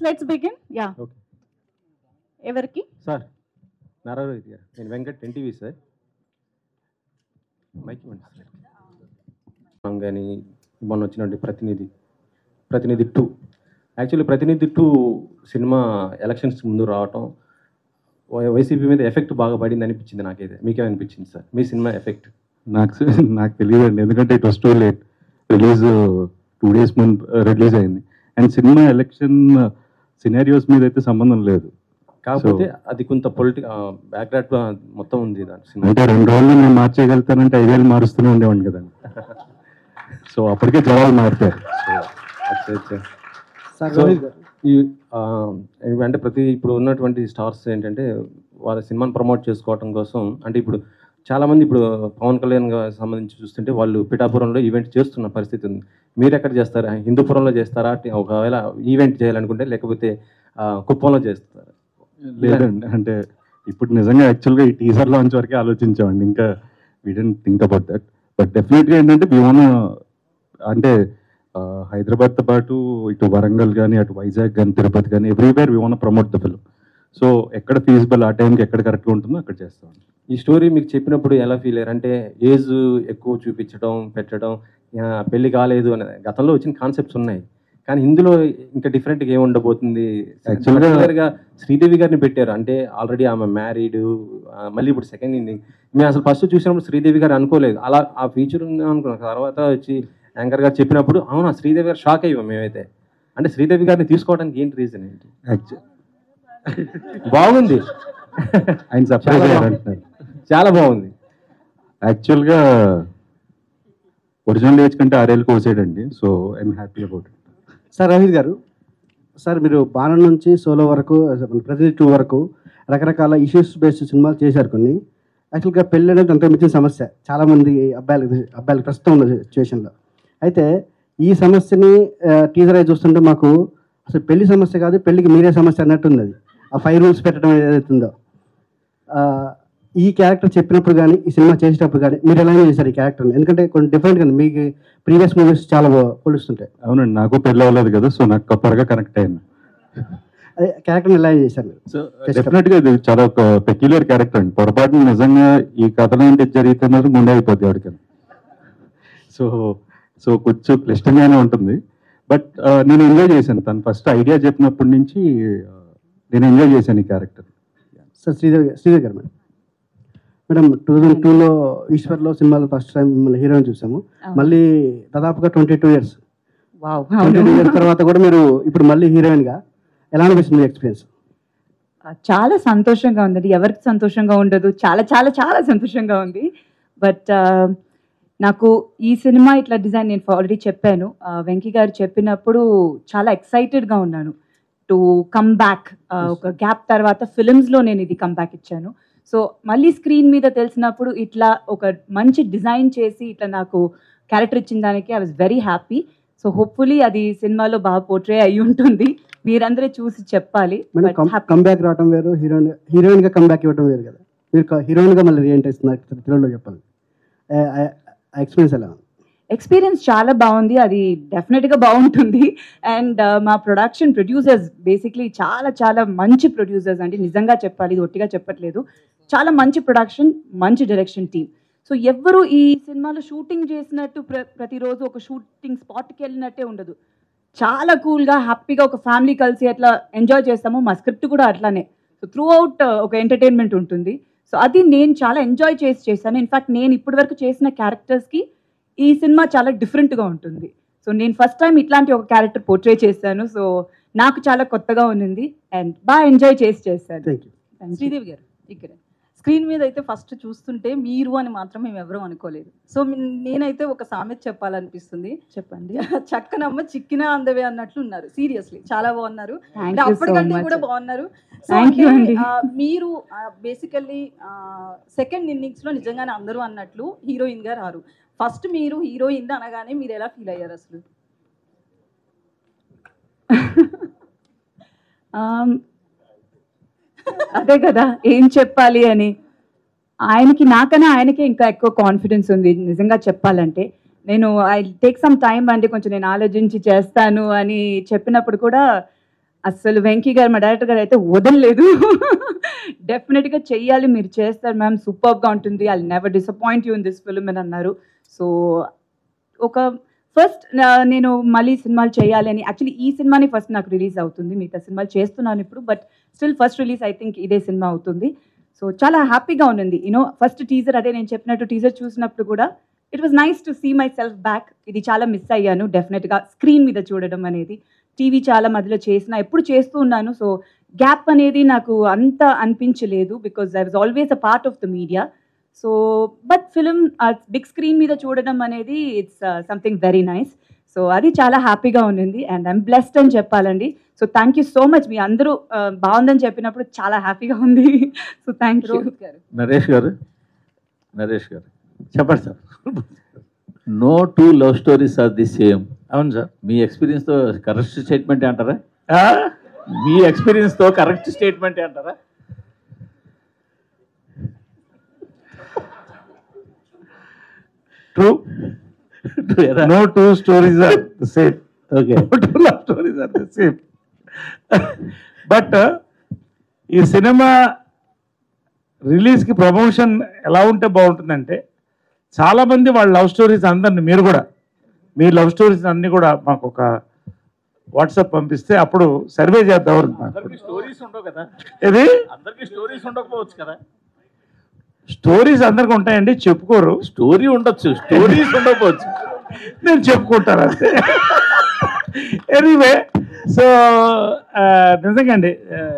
Let's begin yeah okay ఎవరికి sir Narayana garu నేను Venkat NTV sir mic ఇవ్వండి సార్ కానీ మొన్న వచ్చినటువంటి Prathinidhi Prathinidhi two actually Prathinidhi two cinema elections ముందు రావటం వై- వైసీపీ మీద ఎఫెక్ట్ బాగా పడింది అనిపించింది నాకైతే మీకేమనిపించింది సార్ మీ సినిమా ఎఫెక్ట్ నాకు నాకు తెలియదండి ఎందుకంటే it was too late release two days ముందు రిలీజ్ అయింది అండ్ సినిమా ఎలక్షన్ సినారియోస్ మీద అయితే సంబంధం లేదు కాకపోతే అది కొంత పొలిటిక్ బ్యాక్గ్రౌండ్ మొత్తం ఉంది దాని సినిమా అంటే రెండు రోజులు నేను మార్చేయగలుగుతానంటే ఐదేళ్ళు మారుస్తూనే ఉండేవాడిని కదండి సో అప్పటికే జవాబు మారుతారు అచ్చా, అచ్చా. సో ఈ ఆ, అంటే ప్రతి ఇప్పుడు ఉన్నటువంటి స్టార్స్ ఏంటంటే వాళ్ళ సినిమాని ప్రమోట్ చేసుకోవటం కోసం అంటే ఇప్పుడు చాలా మంది ఇప్పుడు పవన్ కళ్యాణ్ గారికి సంబంధించి చూస్తుంటే వాళ్ళు పిఠాపురంలో ఈవెంట్ చేస్తున్న పరిస్థితి ఉంది మీరు ఎక్కడ చేస్తారా హిందూపురంలో చేస్తారా ఒకవేళ ఈవెంట్ చేయాలనుకుంటే లేకపోతే ఆ, కుప్పంలో చేస్తారా లేదండి అంటే ఇప్పుడు నిజంగా యాక్చువల్గా ఈ టీజర్ లాంచ్ వరకే ఆలోచించామండి ఇంకా we don't think about that but డెఫినెట్గా ఏంటంటే వీ వాన్ అంటే ఆ, హైదరాబాద్తో పాటు ఇటు వరంగల్ కానీ అటు వైజాగ్ కానీ తిరుపతి కానీ everywhere we want promote the film so ఎక్కడ ఫీజిబుల్ ఆ టైంకి ఎక్కడ కరెక్ట్గా ఉంటుందో అక్కడ చేస్తాం ఈ స్టోరీ మీకు చెప్పినప్పుడు ఎలా ఫీల్ అయ్యారు అంటే ఏజ్ ఎక్కువ చూపించడం పెట్టడం ఆ, పెళ్లి కాలేదు అనే గతంలో వచ్చిన కాన్సెప్ట్స్ ఉన్నాయి కానీ ఇందులో ఇంకా డిఫరెంట్గా ఏమి ఉండబోతుంది Actually గా- Particular గా శ్రీదేవి గారిని పెట్టారు అంటే ఆల్రెడీ ఆమె మ్యారీడ్ మళ్ళీ ఇప్పుడు సెకండ్ ఇన్నింగ్ మేము అసలు ఫస్ట్ చూసినప్పుడు శ్రీదేవి గారు అనుకోలేదు అలా ఆ ఫీచర్ ఉంది అనుకున్నాం తర్వాత వచ్చి యాంకర్ గారు చెప్పినప్పుడు అవునా శ్రీదేవి గారు షాక్ అయ్యాం మేమైతే అంటే శ్రీదేవి గారిని తీసుకోవడానికి ఏంటి రీజన్ ఏంటి యాక్చు- బాగుంది ఆయన సర్ప్రైజ్ చాలా అయ్యారు బాగుంది. అంటున్నారు చాలా బాగుంది యాక్చువల్గా ఒరిజినల్ ఏజ్ కంటే ఆరేళ్ళు కోసేయండి so I'm happy about it sir Raveed garu sir మీరు బాణం నుంచి సోలో వరకు ప్రతినిధి టూ వరకు రకరకాల ఇష్యూస్ బేస్డ్ సినిమాలు చేశారు కొన్ని యాక్చువల్గా పెళ్ళి అనేది అంత మించిన సమస్య చాలామంది అబ్బాయిలకి అబ్బాయిలకి ప్రస్తుతం ఉన్న సిచ్యువేషన్లో అయితే ఈ సమస్యని టీజర్ అయి చూస్తుంటే మాకు అసలు పెళ్లి సమస్య కాదు పెళ్లికి మీరే సమస్య అన్నట్టు ఉంది అది ఆ ఫైవ్ రూల్స్ పెట్టడం ఏదైతే ఉందో ఆ, ఈ క్యారెక్టర్ చెప్పినప్పుడు కానీ ఈ సినిమా చేసేటప్పుడు కానీ మీరు ఎలా చేశారు ఈ క్యారెక్టర్ని ఎందుకంటే కొన్ని డిఫరెంట్గా ఉంది మీకు ప్రీవియస్ మూవీస్ చాలా బా- పోలుస్తుంటాయి అవునండి నాకు పెళ్ళి అవ్వలేదు కదా సో నాకు త్వరగా కనెక్ట్ అయ్యాను అదే క్యారెక్టర్ని ఎలా చేశారు మీరు సో డెఫినెట్ గా ఇది చాలా ఒక పెక్యులర్ క్యారెక్టర్ అండి పొరపాటున నిజంగా ఈ కథలో ఏంటి జరిగితే మాత్రం గుండె అయిపోద్ది ఎవరికైనా సో సో కొంచెం క్లిష్టంగానే ఉంటుంది బట్ నేను ఎంజాయ్ చేశాను తను ఫస్ట్ ఐడియా చెప్పినప్పటి నుంచి ఆ, నేను ఎంజాయ్ చేశాను ఈ క్యారెక్టర్ సార్ శ్రీదేవి శ్రీదేవి గారు మేడం మేడం టూ థౌజండ్ టూలో ఈశ్వర్లో సినిమాలో ఫస్ట్ టైం మిమ్మల్ని హీరోయిన్ చూసాము మళ్ళీ దాదాపుగా twenty two years wow twenty two years తర్వాత కూడా మీరు ఇప్పుడు మళ్ళీ హీరోయిన్గా ఎలా అనిపిస్తుంది మీ ఎక్స్పీరియన్స్ చాలా సంతోషంగా ఉందండి ఎవరికి సంతోషంగా ఉండదు చాలా చాలా చాలా సంతోషంగా ఉంది బట్ నాకు ఈ సినిమా ఇట్లా డిజైన్ నేను ఆల్రెడీ చెప్పాను ఆ, వెంకీ గారు చెప్పినప్పుడు చాలా ఎక్సైటెడ్గా ఉన్నాను టు కమ్ బ్యాక్ ఒక గ్యాప్ తర్వాత ఫిలిమ్స్లో నేను ఇది కమ్ బ్యాక్ ఇచ్చాను సో మళ్ళీ స్క్రీన్ మీద తెలిసినప్పుడు ఇట్లా ఒక మంచి డిజైన్ చేసి ఇట్లా నాకు క్యారెక్టర్ ఇచ్చిన దానికి I was very happy so hopefully అది సినిమాలో బాగా పోర్ట్రే అయి ఉంటుంది మీరందరూ చూసి చెప్పాలి madam But happy. Come back రావడం వేరు హీరోయిన్ హీరోయిన్గా కమ్ బ్యాక్ ఇవ్వడం వేరు కదా మీరు హీరోయిన్గా మళ్ళీ రీఎంటర్ ఇస్తున్నారు తెలుగులో చెప్పాలి ఆ ఎక్స్పీరియన్స్ ఎలా ఉంది ఎక్స్పీరియన్స్ చాలా బాగుంది అది డెఫినెట్గా బాగుంటుంది అండ్ మా ప్రొడక్షన్ ప్రొడ్యూసర్స్ బేసిక్లీ చాలా చాలా మంచి ప్రొడ్యూసర్స్ అండి నిజంగా చెప్పాలి ఇది ఒట్టిగా చెప్పట్లేదు చాలా మంచి ప్రొడక్షన్ మంచి డైరెక్షన్ టీమ్ సో ఎవ్వరు ఈ సినిమాలో షూటింగ్ చేసినట్టు ప్ర ప్రతిరోజు ఒక షూటింగ్ స్పాట్కి వెళ్ళినట్టే ఉండదు చాలా కూల్గా హ్యాపీగా ఒక ఫ్యామిలీ కలిసి అట్లా ఎంజాయ్ చేస్తాము మా స్క్రిప్ట్ కూడా అట్లానే సో త్రూ అవుట్ ఒక ఎంటర్టైన్మెంట్ ఉంటుంది సో అది నేను చాలా ఎంజాయ్ చేసి చేశాను ఇన్ఫాక్ట్ నేను ఇప్పటివరకు చేసిన క్యారెక్టర్స్కి ఈ సినిమా చాలా డిఫరెంట్గా ఉంటుంది సో నేను ఫస్ట్ టైం ఇట్లాంటి ఒక క్యారెక్టర్ పోర్ట్రే చేశాను సో నాకు చాలా కొత్తగా ఉన్నింది అండ్ బాగా ఎంజాయ్ చేసి చేశాను thank you Thank you. Sridevi garu ఇక్కడ స్క్రీన్ మీద అయితే ఫస్ట్ చూస్తుంటే మీరు అని మాత్రం మేము ఎవరూ అనుకోలేదు సో మీ- నేనైతే ఒక సామెత చెప్పాలనిపిస్తుంది చెప్పండి చక్కనమ్మ చిక్కిన అందవే అన్నట్లు ఉన్నారు సీరియస్లీ చాలా బాగున్నారు థ్యాంక్ అంటే యూ సో అప్పటికంటే మచ్ కూడా బాగున్నారు సో Thank you అంటే, అండి. ఆ, మీరు బేసికల్లీ సెకండ్ ఇన్నింగ్స్ లో నిజంగానే అందరూ అన్నట్లు హీరోయిన్ గా రారు ఫస్ట్ మీరు హీరోయిన్ అనగానే మీరు ఎలా ఫీల్ అయ్యారు అసలు Um, అదే కదా ఏం చెప్పాలి అని ఆయనకి నాకన్నా ఆయనకే ఇంకా ఎక్కువ కాన్ఫిడెన్స్ ఉంది నిజంగా చెప్పాలంటే నేను ఐ టేక్ సమ్ టైం అంటే కొంచెం నేను ఆలోచించి చేస్తాను అని చెప్పినప్పుడు కూడా అస్సలు వెంకీ గారు మా డైరెక్టర్ గారు అయితే వదలలేదు డెఫినెట్గా చెయ్యాలి మీరు చేస్తారు మ్యామ్ సూపర్గా ఉంటుంది I never disappoint you in this film అని అన్నారు సో ఒక ఫస్ట్ నేను మళ్ళీ సినిమాలు చేయాలి అని యాక్చువల్లీ ఈ సినిమాని ఫస్ట్ నాకు రిలీజ్ అవుతుంది మిగతా సినిమాలు చేస్తున్నాను ఇప్పుడు but still first release I think ఇదే సినిమా అవుతుంది సో చాలా హ్యాపీగా ఉంది యూనో ఫస్ట్ టీజర్ అదే నేను చెప్పినట్టు టీజర్ చూసినప్పుడు కూడా it was nice to see myself back ఇది చాలా మిస్ అయ్యాను డెఫినెట్గా స్క్రీన్ మీద చూడడం అనేది టీవీ చాలా మధ్యలో చేసిన ఎప్పుడు చేస్తూ ఉన్నాను సో గ్యాప్ అనేది నాకు అంత అనిపించలేదు because I was always a part of the media so but film big screen మీద చూడడం అనేది it's something very nice so అది చాలా హ్యాపీగా ఉండింది అండ్ ఐమ్ బ్లెస్డ్ అని చెప్పాలండి so thank you so much మీ అందరూ uh, బాగుందని చెప్పినప్పుడు చాలా హ్యాపీగా ఉంది సో థ్యాంక్ యూ రోహిత్ గారు నరేష్ గారు నరేష్ గారు చెప్పండి sir no two love stories are the same అవును సార్ మీ ఎక్స్పీరియన్స్తో కరెక్ట్ స్టేట్మెంట్ అంటారా మీ ఎక్స్పీరియన్స్తో కరెక్ట్ స్టేట్మెంట్ అంటారా true no two stories are the same okay two love stories are the same but ఈ సినిమా రిలీజ్కి ప్రమోషన్ ఎలా ఉంటే బాగుంటుందంటే చాలామంది వాళ్ళ లవ్ స్టోరీస్ అందరిని మీరు కూడా మీ లవ్ స్టోరీస్ అన్ని కూడా మాకు ఒక వాట్సాప్ పంపిస్తే అప్పుడు సర్వే చేద్దాం అందరికి స్టోరీస్ ఉండవు కదా ఇది అందరికి స్టోరీస్ ఉండకపోవచ్చు కదా స్టోరీస్ అందరికి ఉంటాయండి చెప్పుకోరు స్టోరీ ఉండొచ్చు స్టోరీస్ ఉండకపోవచ్చు నేను చెప్పుకుంటాను అంతే ఎనీవే సో నిజంగా అండి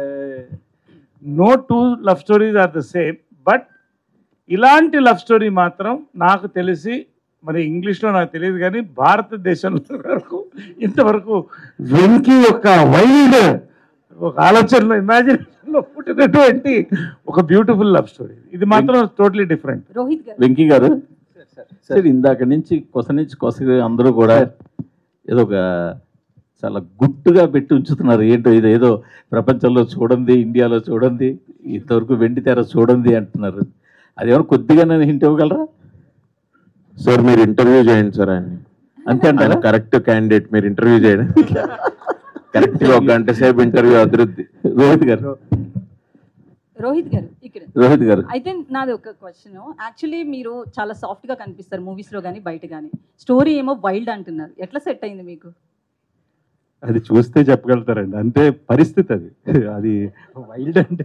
no two love stories are the same but ఇలాంటి లవ్ స్టోరీ మాత్రం నాకు తెలిసి మరి ఇంగ్లీష్లో నాకు తెలియదు కానీ భారతదేశంలో వరకు ఇంతవరకు వెంకీ యొక్క వైల్డ్ ఒక ఆలోచనలో ఇమాజినేషన్లో పుట్టినటువంటి ఒక బ్యూటిఫుల్ లవ్ స్టోరీ ఇది మాత్రం టోటలీ డిఫరెంట్ రోహిత్ గారు వెంకీ గారు సార్ ఇందాక నుంచి కొస నుంచి కొస అందరూ కూడా ఏదో ఒక చాలా గుట్టుగా పెట్టి ఉంచుతున్నారు ఏంటో ఇది ఏదో ప్రపంచంలో చూడండి ఇండియాలో చూడండి ఇంతవరకు వెండి తెర చూడండి అంటున్నారు అదేమన్నా కొద్దిగా నేను హింట్ ఇవ్వగలరా సార్ మీరు ఇంటర్వ్యూ చేయండి సార్ ఆయన్ని అంతే అంటారా కరెక్ట్ క్యాండిడేట్ మీరు ఇంటర్వ్యూ చేయడం కరెక్ట్ ఒక గంట సేపు ఇంటర్వ్యూ అభివృద్ధి రోహిత్ గారు రోహిత్ గారు ఇక్కడ రోహిత్ గారు అయితే నాది ఒక క్వశ్చన్ యాక్చువల్లీ మీరు చాలా సాఫ్ట్ గా కనిపిస్తారు మూవీస్ లో కానీ బయట కానీ స్టోరీ ఏమో వైల్డ్ అంటున్నారు ఎట్లా సెట్ అయింది మీకు అది చూస్తే చెప్పగలుగుతారండి అంతే పరిస్థితి అది అది వైల్డ్ అంటే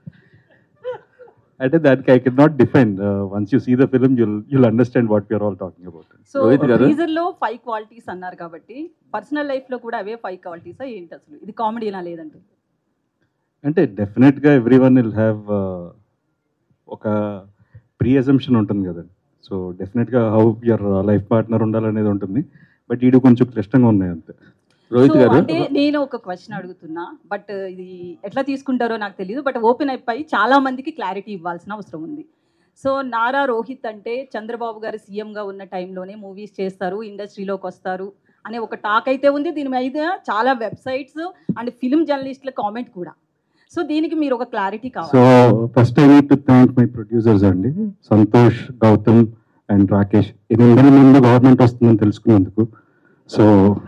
అంటే దానికి I can not define once you see the film you'll you'll understand what you're all talking about so Rohit garu? Teaser లో ఫైవ్ క్వాలిటీస్ అన్నారు కాబట్టి పర్సనల్ లైఫ్ లో కూడా అవే ఫైవ్ క్వాలిటీస్ ఏంటి అసలు ఇది కామెడీనా లేదంటే అంటే డెఫినెట్గా ఎవ్రీ వన్ విల్ హ్యావ్ ఒక ప్రీ అజంప్షన్ ఉంటుంది కదండి సో డెఫినెట్గా హౌ యర్ లైఫ్ పార్ట్నర్ ఉండాలనేది ఉంటుంది బట్ ఈడు కొంచెం క్లిష్టంగా ఉన్నాయి అంతే రోహిత్ సో గారు అంటే నేను ఒక క్వశ్చన్ అడుగుతున్నా బట్ ఇది ఎట్లా తీసుకుంటారో నాకు తెలియదు బట్ ఓపెన్ అయిపోయి చాలా మందికి క్లారిటీ ఇవ్వాల్సిన అవసరం ఉంది సో నారా రోహిత్ అంటే చంద్రబాబు గారు సీఎంగా ఉన్న టైంలోనే మూవీస్ చేస్తారు ఇండస్ట్రీలోకి వస్తారు అనే ఒక టాక్ అయితే ఉంది దీని మీద చాలా వెబ్సైట్స్ అండ్ ఫిల్మ్ జర్నలిస్టుల కామెంట్ కూడా సో దీనికి మీరు ఒక క్లారిటీ సో కావాలి first I need to thank my producers అండి సంతోష్ గౌతమ్ అండ్ రాకేష్ ఎనిమిది నెలల ముందు గవర్నమెంట్ వస్తుందని తెలుసుకున్నందుకు so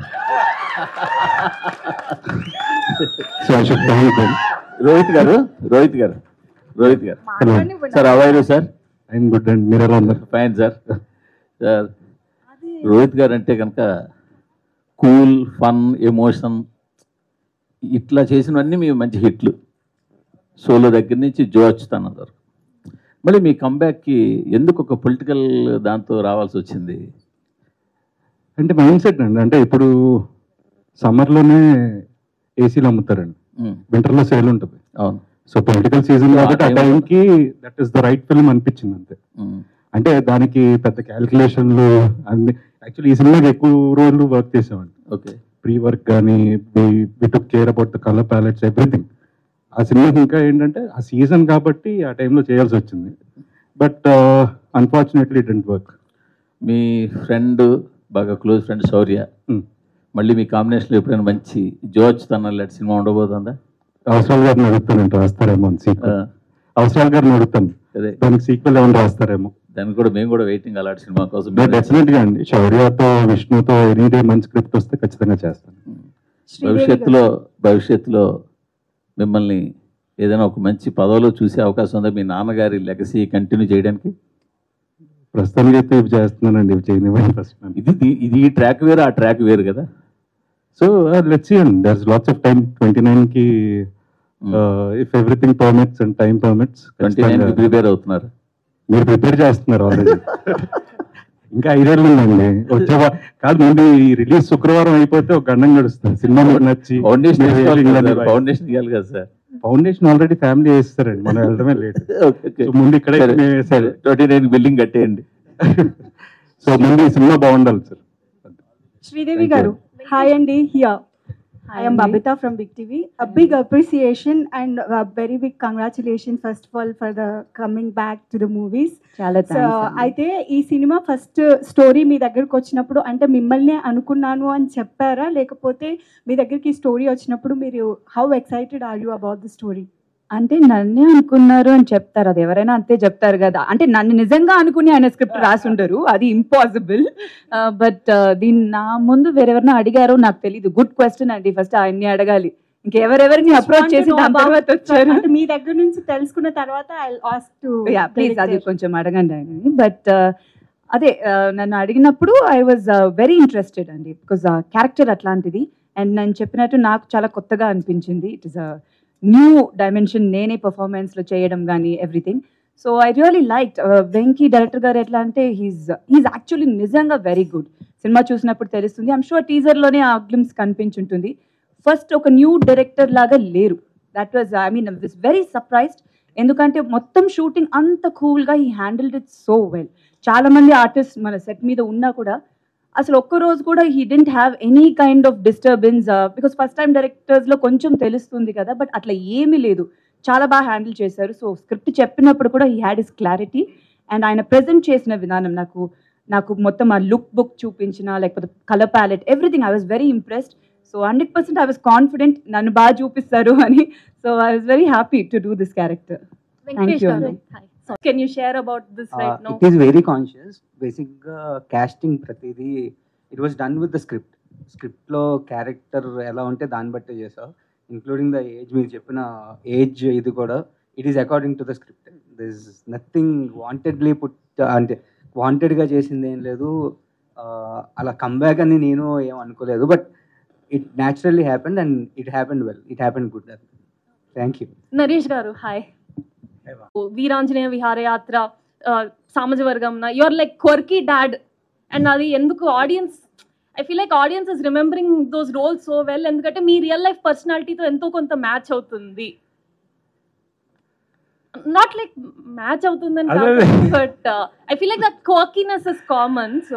so I should thank them Rohit garu Rohit garu Rohit garu మాట్లాడనివ్వండి. సార్ అవైరు సార్ ఐఎమ్ గుడ్ అండ్ మీరు ఎలా ఉన్నారు ఫైన్ సార్ సార్ రోహిత్ గారు అంటే కనుక కూల్ ఫన్ ఎమోషన్ ఇట్లా చేసినవన్నీ మీ మంచి హిట్లు సోలో దగ్గర నుంచి జో అచ్యుతానంద్ వరకు మళ్ళీ మీ కంబ్యాక్కి ఎందుకు ఒక పొలిటికల్ దాంతో రావాల్సి వచ్చింది అంటే మైండ్ సెట్ అండి అంటే ఇప్పుడు సమ్మర్లోనే ఏసీలు అమ్ముతారండి ఉమ్, వింటర్లో సేల్ ఉంటుంది అవును సో పొలిటికల్ సీజన్ ఆ కాబట్టి ఆ time లో- టైంకి that is the right film అనిపించింది అంతే ఉమ్, అంటే దానికి పెద్ద క్యాల్కులేషన్లు అన్ని యాక్చువల్లీ ఈ సినిమాకి ఎక్కువ రోజులు వర్క్ చేసామండి ఓకే ప్రీ వర్క్ కానీ we took care about the colour palettes everything ఆ సినిమాకి ఇంకా ఏంటంటే ఆ సీజన్ కాబట్టి ఆ టైంలో చేయాల్సి వచ్చింది బట్ అన్ఫార్చునేట్లీ డెంట్ వర్క్ మీ ఫ్రెండ్ బాగా క్లోజ్ ఫ్రెండ్ శౌర్య మళ్ళీ మీ కాంబినేషన్లో ఎప్పుడైనా మంచి జో అచ్యుతానంద్ లాంటి సినిమా ఉండబోతుందా అవసరాలు గారిని అడుగుతానండి రాస్తారేమో అని ఆ, సీక్వెల్ అవసరాలు గారిని అడుగుతాను అదే దానికి సీక్వెల్ ఏమైనా రాస్తారేమో దానికి కూడా మేము కూడా వెయిటింగ్ అలాంటి సినిమా కోసం డెఫినెట్ గా అండి శౌర్యతో విష్ణుతో ఎనీ డే మంచి స్క్రిప్ట్ వస్తే ఖచ్చితంగా చేస్తాను శ్రీదేవి గారు. భవిష్యత్తులో భవిష్యత్తులో మిమ్మల్ని ఏదైనా ఒక మంచి పదవిలో చూసే అవకాశం ఉందా మీ నాన్నగారి లెగసీ కంటిన్యూ చేయడానికి ప్రస్తుతానికి అయితే ఇవి చేస్తున్నానండి ఇవి చేయనివ్వండి ఫస్ట్ ఇది ఇది- ఇది ఈ ట్రాక్ వేరు ఆ ట్రాక్ వేరు కదా so let's see and there's lots of time twenty nine కి if everything permits and time permits twenty nine కి ప్రిపేర్ అవుతున్నారు మీరు ప్రిపేర్ చేస్తున్నారు ఆల్రెడీ ఇంకా ఐదేళ్ళు ఉందండి వచ్చే వా- కాదు ముందు ఈ రిలీజ్ శుక్రవారం అయిపోతే ఒక గండం గడుస్తుంది సినిమా మీకు నచ్చి ఫౌండేషన్ మీరు వేసుకోవాలి rating కదా అని సార్, ఫౌండేషన్ ఇవ్వాలి కదా సార్ ఫౌండేషన్ ఆల్రెడీ ఫ్యామిలీ వేస్తారండి మనం వెళ్ళడమే లేట్ ఓకే, ఓకే. సో ముందు ఇక్కడే సరే, మేము సరే ట్వంటీ నైన్ బిల్డింగ్ కట్టేయండి సో ముందు ఈ సినిమా బాగుండాలి sir Sridevi Thank you. Garu hi అండి హియర్ I am అండి. Babita from Big TV. A big appreciation and a very big congratulations first of all for the coming back to the movies. చాలా so thanks అయితే ఈ cinema first story మీ దగ్గరకు వచ్చినప్పుడు అంటే మిమ్మల్ని అనుకున్నాను అని చెప్పారా లేకపోతే మీ దగ్గరికి ఈ స్టోరీ వచ్చినప్పుడు మీరు how excited are you about the story అంటే నన్నే అనుకున్నారు అని చెప్తారు అది ఎవరైనా అంతే చెప్తారు కదా అంటే నన్ను నిజంగా అనుకుని ఆయన స్క్రిప్ట్ రాసుంటారు అది ఇంపాసిబుల్ బట్ దీన్ని నా ముందు వేరెవరినో అడిగారో నాకు తెలియదు గుడ్ క్వశ్చన్ అండి ఫస్ట్ ఆయన్ని అడగాలి ఇంకెవరెవరిని అప్రోచ్ చేసి దాని తర్వాత వచ్చారు అంటే మీ దగ్గర నుంచి తెలుసుకున్న తర్వాత I ask to ya please అది కొంచెం అడగండి ఆయనని బట్ అదే uh, నన్ను అడిగినప్పుడు ఐ వాజ్ వెరీ ఇంట్రెస్టెడ్ అండి బికాజ్ ఆ క్యారెక్టర్ అట్లాంటిది అండ్ నేను చెప్పినట్టు నాకు చాలా కొత్తగా అనిపించింది it is a new dimension నేనే పర్ఫార్మెన్స్లో చేయడం కానీ everything so I really like Venky director garu ఎట్లా అంటే హీస్ హీస్ యాక్చువల్లీ నిజంగా వెరీ గుడ్ సినిమా చూసినప్పుడు తెలుస్తుంది ఐమ్ షూర్ టీజర్లోనే ఆ గ్లిమ్స్ కనిపించుంటుంది ఫస్ట్ ఒక న్యూ డైరెక్టర్ లాగా లేరు that was I mean was very surprised ఎందుకంటే మొత్తం షూటింగ్ అంత కూల్గా ఈ హ్యాండిల్డ్ ఇట్ సో వెల్ చాలా మంది ఆర్టిస్ట్ మన సెట్ మీద ఉన్నా కూడా అసలు ఒక్క రోజు కూడా he didn't have any kind of disturbance because first time డైరెక్టర్స్లో కొంచెం తెలుస్తుంది కదా బట్ అట్లా ఏమీ లేదు చాలా బాగా హ్యాండిల్ చేశారు సో స్క్రిప్ట్ చెప్పినప్పుడు కూడా he had his clarity and ఆయన ప్రజెంట్ చేసిన విధానం నాకు నాకు మొత్తం ఆ లుక్ బుక్ చూపించిన లేకపోతే colour palette everything I was very impressed so hundred percent I was confident నన్ను బాగా చూపిస్తారు అని so I was very happy to do this character Venkatesh you, garu Anu. Hi can you share about this right no it is very conscious బేసిక్గా casting ప్రతిదీ it was done with the script స్క్రిప్ట్లో character ఎలా ఉంటే దాన్ని బట్టే చేసావు including the age మీరు చెప్పిన ఏజ్ ఇది కూడా it is according to the script this nothing wantedly put అంటే వాంటెడ్గా చేసింది ఏం లేదు Uh, అలా కమ్బ్యాక్ అని నేను ఏం అనుకోలేదు but it naturally happened and it happened well it happened good thank you Naresh garu hi Veeranjaneya Viharayatra Samajavargam you are like quirky dad and అది ఎందుకు audience I feel like audience is remembering those roles so well ఎందుకంటే మీ real life పర్సనాలిటీతో ఎంతో కొంత match అవుతుంది not like match అవుతుందని అదే, అదే. But I feel like that quirkiness is common so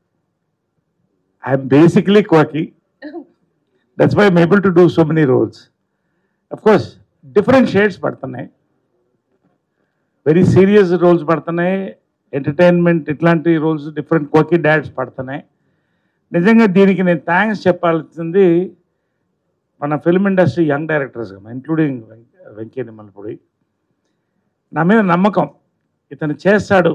I'm basically quirky. That's why I'm able to do so many roles. Of course, different shades పడుతున్నాయి very serious roles పడుతున్నాయి entertainment ఇట్లాంటి roles different కోకి dads పడుతున్నాయి నిజంగా దీనికి నేను thanks చెప్పాల్సింది మన film industry young directors including Venkaiah Nimmalapudi నా మీద నమ్మకం ఇతను చేస్తాడు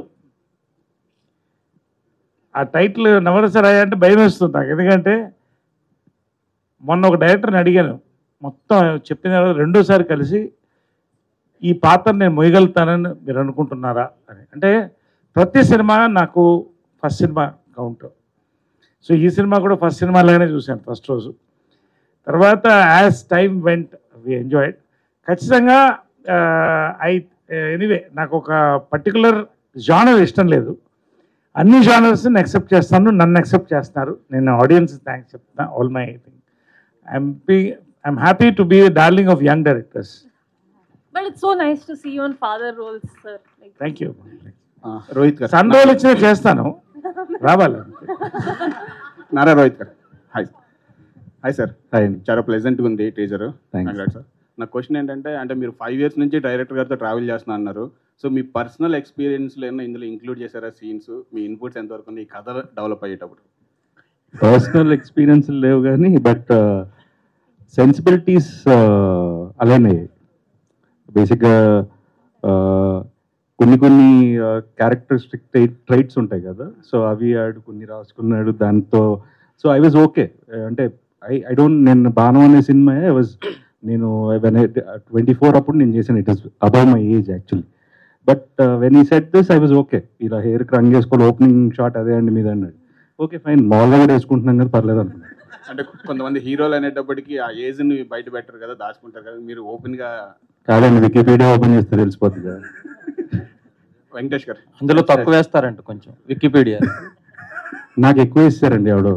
ఆ టైటిల్ నవరసరాయ అంటే భయం వేస్తుంది నాకు ఎందుకంటే మొన్న ఒక డైరెక్టర్ని అడిగాను మొత్తం చెప్పిన తర్వాత రెండోసారి కలిసి ఈ పాత్ర నేను మొయ్యగలుగుతానని మీరు అనుకుంటున్నారా అని అంటే ప్రతి సినిమా నాకు ఫస్ట్ సినిమా కౌంట్ సో ఈ సినిమా కూడా ఫస్ట్ సినిమా లాగానే చూశాను ఫస్ట్ రోజు తర్వాత as time went we enjoyed ఖచ్చితంగా ఐ ఎనీవే నాకు ఒక పర్టికులర్ జానర్ ఇష్టం లేదు అన్ని జానర్స్ని అక్సెప్ట్ చేస్తాను నన్ను అక్సెప్ట్ చేస్తున్నారు నేను ఆడియన్స్ థ్యాంక్స్ చెప్తాను all my thing I'm be I'm happy to be darling of young directors but it's so nice to see you on father roles sir like thank you Rohit garu son role ఇచ్చినా చేస్తాను రావాలి నారా రోహిత్ గారు hi hi sir hi అండి చాలా ప్లెజెంట్గా ఉంది teaser Thanks. Sir నా question ఏంటంటే అంటే మీరు ఫైవ్ ఇయర్స్ నుంచి డైరెక్టర్ గారితో ట్రావెల్ చేస్తున్నా అన్నారు సో మీ పర్సనల్ ఎక్స్పీరియన్స్లో ఏమైనా ఇందులో ఇంక్లూడ్ చేశారా సీన్స్ మీ ఇన్పుట్స్ ఎంతవరకు ఉంది ఈ కథ డెవలప్ అయ్యేటప్పుడు పర్సనల్ ఎక్స్పీరియన్స్ లేవు కానీ బట్ సెన్సిబిలిటీస్ అలానే బేసిక్గా కొన్ని కొన్ని క్యారెక్టరిస్టిక్ ట్రైట్స్ ఉంటాయి కదా సో అవి ఆడు కొన్ని రాసుకున్నాడు దాంతో సో ఐ వాజ్ ఓకే అంటే ఐ ఐ డోంట్ నేను బాణం అనే సినిమా ఐ వాజ్ నేను ట్వంటీ ఫోర్ అప్పుడు నేను చేశాను it is above my age actually but when ఈ set this I was okay ఇలా హెయిర్ రంగ్ వేసుకోవాలి ఓపెనింగ్ షాట్ అదే అండి మీద అన్నాడు ఓకే ఫైన్ మామూలుగా కూడా వేసుకుంటున్నాం కదా పర్లేదు అనుకున్నాను అంటే కొంతమంది హీరోలు అనేటప్పటికి ఆ ఏజ్ ని బయట పెట్టరు కదా దాచుకుంటారు కదా మీరు ఓపెన్ గా కాదండి వికీపీడియా ఓపెన్ చేస్తే తెలిసిపోతుంది కదా వెంకటేష్ గారు అందులో తక్కువ వేస్తారంట కొంచెం వికీపీడియా నాకు ఎక్కువ ఇస్తారండి ఎవడో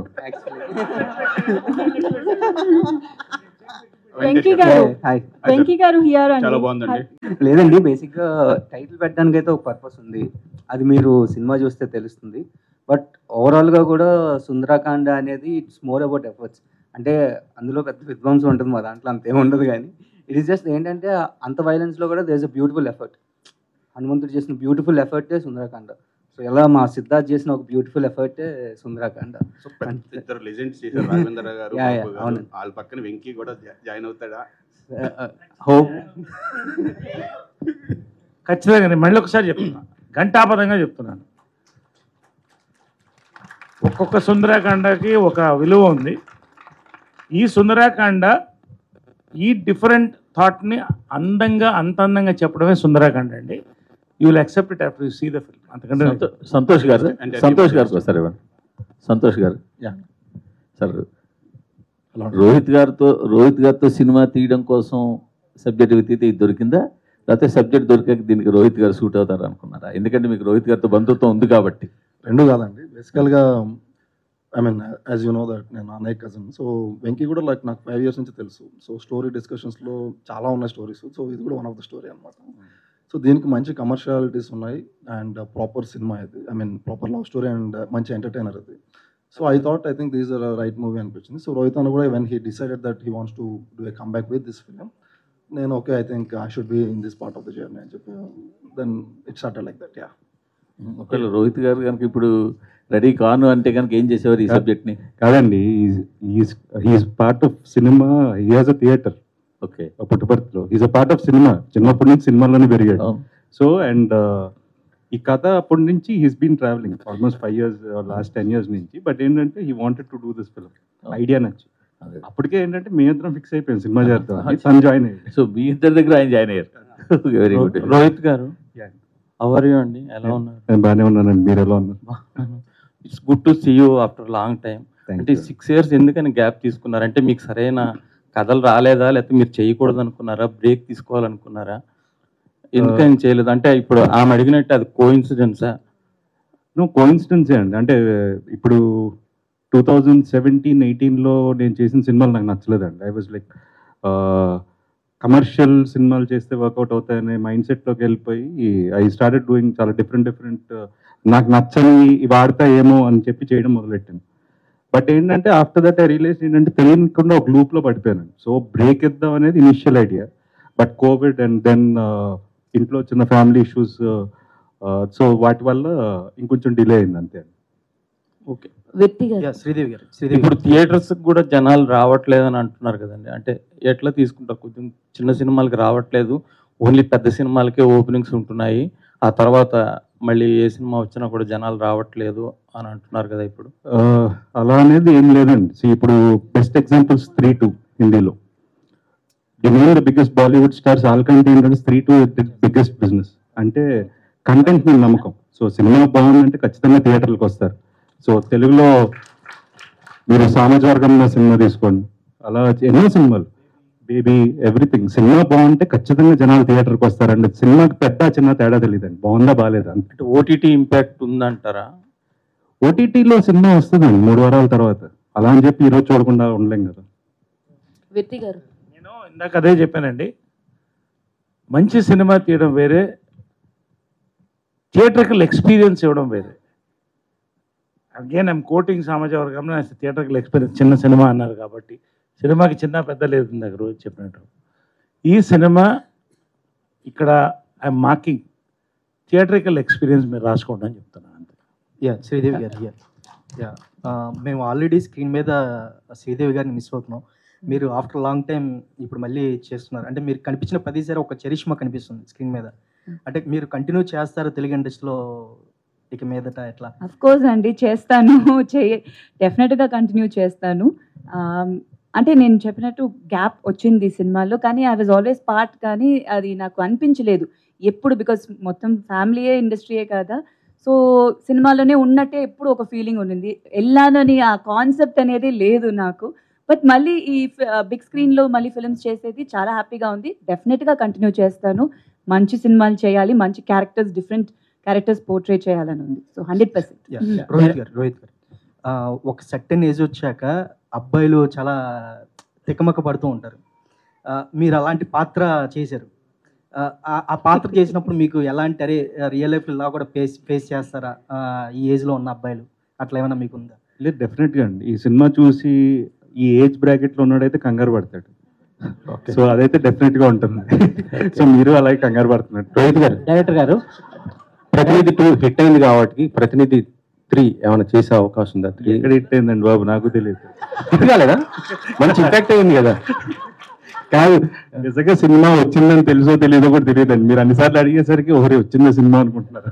వెంకీ గారు హాయ్ వెంకీ గారు హియర్ అండి చాలా బాగుందండి లేదండి బేసిక్గా టైటిల్ పెట్టడానికి అయితే ఒక పర్పస్ ఉంది అది మీరు సినిమా చూస్తే తెలుస్తుంది బట్ ఓవరాల్గా కూడా సుందరాకాండ అనేది ఇట్స్ మోర్ అబౌట్ ఎఫర్ట్స్ అంటే అందులో పెద్ద విధ్వంసం ఉంటుంది మా దాంట్లో అంతేం ఉండదు కానీ ఇట్ ఈస్ జస్ట్ ఏంటంటే అంత వైలెన్స్లో కూడా there is a beautiful effort హనుమంతుడు చేసిన బ్యూటిఫుల్ ఎఫర్టే సుందరాకాండ సో ఎలా మా సిద్ధార్థ్ చేసిన ఒక బ్యూటిఫుల్ ఎఫర్టే సుందరాకాండ సో పెద్ద ఇద్దరు లెజెండ్స్ చేశారు రాఘవేంద్ర గారు Yeah, yeah, బాబు గారు. అవును. వాళ్ళ పక్కన వెంకీ కూడా జా- జాయిన్ అవుతాడా హోప్ ఖచ్చితంగా నేను మళ్ళీ ఒకసారి చెప్తున్నా ఘంటాపదంగా చెప్తున్నాను ఒక్కొక్క సుందరాకాండకి ఒక విలువ ఉంది ఈ సుందరాకాండ ఈ డిఫరెంట్ థాట్ని అందంగా అంత అందంగా చెప్పడమే సుందరాకాండ అండి you will accept it after you see the film అంతకంటే సంతో- సంతోష్ గారు అంటే సంతోష్ గారు సార్ ఇవ్వండి సంతోష్ గారు సార్ రోహిత్ గారితో రోహిత్ గారితో సినిమా తీయడం కోసం సబ్జెక్ట్ వెతికితే ఇది దొరికిందా లేకపోతే సబ్జెక్ట్ దొరికాక దీనికి రోహిత్ గారు సూట్ అవుతారు అనుకున్నారా ఎందుకంటే మీకు రోహిత్ గారితో బంధుత్వం ఉంది కాబట్టి రెండు కాదండి బేసికల్గా I mean as you know that నేను అన్నయ్య కజిన్ సో వెంకీ కూడా లైక్ నాకు ఫైవ్ ఇయర్స్ నుంచి తెలుసు సో స్టోరీ డిస్కషన్స్లో చాలా ఉన్నాయి స్టోరీస్ సో ఇది కూడా వన్ ఆఫ్ ద స్టోరీ అనమాట సో దీనికి మంచి కమర్షియాలిటీస్ ఉన్నాయి అండ్ ప్రాపర్ సినిమా ఇది I mean proper love story and మంచి ఎంటర్టైనర్ ఇది so I thought I think these are right movie అనిపించింది సో రోహిత్ అన్న కూడా when he decided that he wants to do a come back with this film నేను okay I think I should be in this part of the journey అని చెప్పి then it started like that yeah ఒకవేళ రోహిత్ గారు కనుక ఇప్పుడు ready కాను అంటే కనుక ఏం చేసేవారు ఈ సబ్జెక్ట్ని కాదండి he's part of cinema he has a theatre okay పుట్టుపర్తిలో is a part of cinema చిన్నప్పటి నుంచి సినిమాలోనే పెరిగాడు సో అండ్ ఈ కథ అప్పటి నుంచి he's been travelling almost five years last ten years నుంచి బట్ ఏంటంటే he wanted to do this film idea నచ్చి అప్పటికే ఏంటంటే మీ ఇద్దరం ఫిక్స్ అయిపోయాం సినిమా చేద్దాం అని. తను జాయిన్ అయ్యాడు సో మీ ఇద్దరి దగ్గర ఆయన జాయిన్ అయ్యారు వెరీ గుడ్ రోహిత్ గారు అవర్ యూ అండి ఎలా ఉన్నారు నేను బాగానే ఉన్నానండి మీరు ఎలా ఉన్నారు it's good to see you after long time Thank అంటే you. సిక్స్ ఇయర్స్ ఎందుకని గ్యాప్ తీసుకున్నారు అంటే మీకు సరైన కథలు రాలేదా లేకపోతే మీరు చేయకూడదు అనుకున్నారా బ్రేక్ తీసుకోవాలనుకున్నారా ఎందుకని చేయలేదు అంటే ఇప్పుడు ఆమె అడిగినట్టు అది కో ఇన్సిడెన్సా నువ్వు కోయిన్సిడెన్సే అండి అంటే ఇప్పుడు టూ థౌజండ్ సెవెంటీన్ ఎయిటీన్లో నేను చేసిన సినిమాలు నాకు నచ్చలేదండి ఐ వాజ్ లైక్ కమర్షియల్ సినిమాలు చేస్తే వర్కౌట్ అవుతాయనే మైండ్ సెట్లోకి వెళ్ళిపోయి ఐ స్టార్టెడ్ డూయింగ్ చాలా డిఫరెంట్ డిఫరెంట్ నాకు నచ్చని ఇవి వాడతా ఏమో అని చెప్పి చేయడం మొదలెట్టాను బట్ ఏంటంటే ఆఫ్టర్ దట్ ఐ రియలైజ్ ఏంటంటే తెలియకుండా ఒక లూప్లో పడిపోయాను సో బ్రేక్ ఇద్దాం అనేది initial idea but COVID and then ఇంట్లో చిన్న ఫ్యామిలీ ఇష్యూస్ సో వాటి వల్ల ఇంకొంచెం డిలే అయింది అంతే ఓకే యా, శ్రీదేవి గారు శ్రీదేవి ఇప్పుడు థియేటర్స్ కూడా జనాలు రావట్లేదు అని అంటున్నారు కదండి అంటే ఎట్లా తీసుకుంటారు కొంచెం చిన్న సినిమాలకి రావట్లేదు ఓన్లీ పెద్ద సినిమాలకే ఓపెనింగ్స్ ఉంటున్నాయి ఆ తర్వాత మళ్ళీ ఏ సినిమా వచ్చినా కూడా జనాలు రావట్లేదు అని అంటున్నారు కదా ఇప్పుడు ఆ, అలా అనేది ఏం లేదండి See, ఇప్పుడు బెస్ట్ ఎగ్జాంపుల్స్ త్రీ టూ హిందీలో name the biggest Bollywood stars వాళ్ళకంటే ఏంటంటే త్రీ టూ బిగ్గెస్ట్ బిజినెస్ అంటే కంటెంట్ మీద నమ్మకం సో సినిమా బాగుందంటే ఖచ్చితంగా థియేటర్లకు వస్తారు సో తెలుగులో మీరు సామాజిక వర్గం సినిమా తీసుకోండి అలా ఎన్నో సినిమాలు బేబీ ఎవ్రీథింగ్ సినిమా బాగుంటే ఖచ్చితంగా జనాలు థియేటర్కి వస్తారండి సినిమాకి పెద్ద చిన్న తేడా తెలియదండి బాగుందా బాగాలేదా అంతే అంటే ఓటీటీ ఇంపాక్ట్ ఉందంటారా ఓటీటీలో సినిమా వస్తుందండి మూడు వారాల తర్వాత అలా అని చెప్పి ఈరోజు చూడకుండా ఉండలేం కదా వ్యక్తి గారు నేను ఇందాక అదే చెప్పానండి మంచి సినిమా తీయడం వేరే థియేటర్కల్ ఎక్స్పీరియన్స్ ఇవ్వడం వేరే అగైన్ ఐమ్ కోటింగ్ సమాజ వర్గంలో థియేటర్కల్ ఎక్స్పీరియన్స్ చిన్న సినిమా అన్నారు కాబట్టి సినిమాకి చిన్న పెద్ద లేదు ఇందాక రోజు చెప్పినట్టు ఈ సినిమా ఇక్కడ ఐఎమ్ మార్కింగ్ థియేటర్కల్ ఎక్స్పీరియన్స్ మీరు రాసుకోండి అని చెప్తున్నాను అంతే యా శ్రీదేవి గారు యా యా ఆ, మేము ఆల్రెడీ స్క్రీన్ మీద శ్రీదేవి గారిని మిస్ అవుతున్నాం మీరు ఆఫ్టర్ లాంగ్ టైం ఇప్పుడు మళ్ళీ చేస్తున్నారు అంటే మీరు కనిపించిన ప్రతిసారి ఒక చరిష్మా కనిపిస్తుంది స్క్రీన్ మీద అంటే మీరు కంటిన్యూ చేస్తారు తెలుగు ఇండస్ట్రీలో ఇక మీదట ఎట్లా అఫ్ కోర్స్ అండి చేస్తాను చేయ డెఫినెట్గా కంటిన్యూ చేస్తాను అంటే నేను చెప్పినట్టు గ్యాప్ వచ్చింది ఈ సినిమాలో కానీ ఐ వాజ్ ఆల్వేస్ పార్ట్ కానీ అది నాకు అనిపించలేదు ఎప్పుడు బికాస్ మొత్తం ఫ్యామిలీయే ఇండస్ట్రీయే కదా సో సినిమాలోనే ఉన్నట్టే ఎప్పుడు ఒక ఫీలింగ్ ఉండింది వెళ్ళానని ఆ కాన్సెప్ట్ అనేది లేదు నాకు బట్ మళ్ళీ ఈ బిగ్ స్క్రీన్లో మళ్ళీ ఫిల్మ్స్ చేసేది చాలా హ్యాపీగా ఉంది డెఫినెట్గా కంటిన్యూ చేస్తాను మంచి సినిమాలు చేయాలి మంచి క్యారెక్టర్స్ డిఫరెంట్ క్యారెక్టర్స్ పోర్ట్రే చేయాలని ఉంది so hundred percent Yeah, yeah. Rohit garu Rohit గారు ఆ, ఒక సర్టెన్ ఏజ్ వచ్చాక అబ్బాయిలు చాలా తికమక పడుతూ ఉంటారు ఆ, మీరు అలాంటి పాత్ర చేశారు ఆ, ఆ- ఆ పాత్ర చేసినప్పుడు మీకు ఎలాంటి అరే రియల్ లైఫ్ ఇలా కూడా ఫేస్ ఫేస్ చేస్తారా ఆ, ఈ ఏజ్లో ఉన్న అబ్బాయిలు అట్లా ఏమైనా మీకు ఉందా లేదు డెఫినెట్గా అండి ఈ సినిమా చూసి ఈ ఏజ్ బ్రాకెట్లో ఉన్నాడైతే కంగారు పడతాడు సో అదైతే డెఫినెట్గా ఉంటుంది సో మీరు అలాగే కంగారు పడుతున్నారు రోహిత్ గారు డైరెక్టర్ గారు ప్రతినిధి టూ హిట్ అయింది కాబట్టి ప్రతినిధి త్రీ ఏమైనా చేసే అవకాశం ఉందా త్రీ ఎక్కడ హిట్ అయిందండి బాబు నాకు తెలియదు హిట్ కాలేదా మంచి ఇంపాక్ట్ అయింది కదా కాదు నిజంగా సినిమా వచ్చిందని తెలుసో తెలియదో కూడా తెలియదండి మీరు అన్నిసార్లు అడిగేసరికి ఒకరి వచ్చింది సినిమా అనుకుంటున్నారు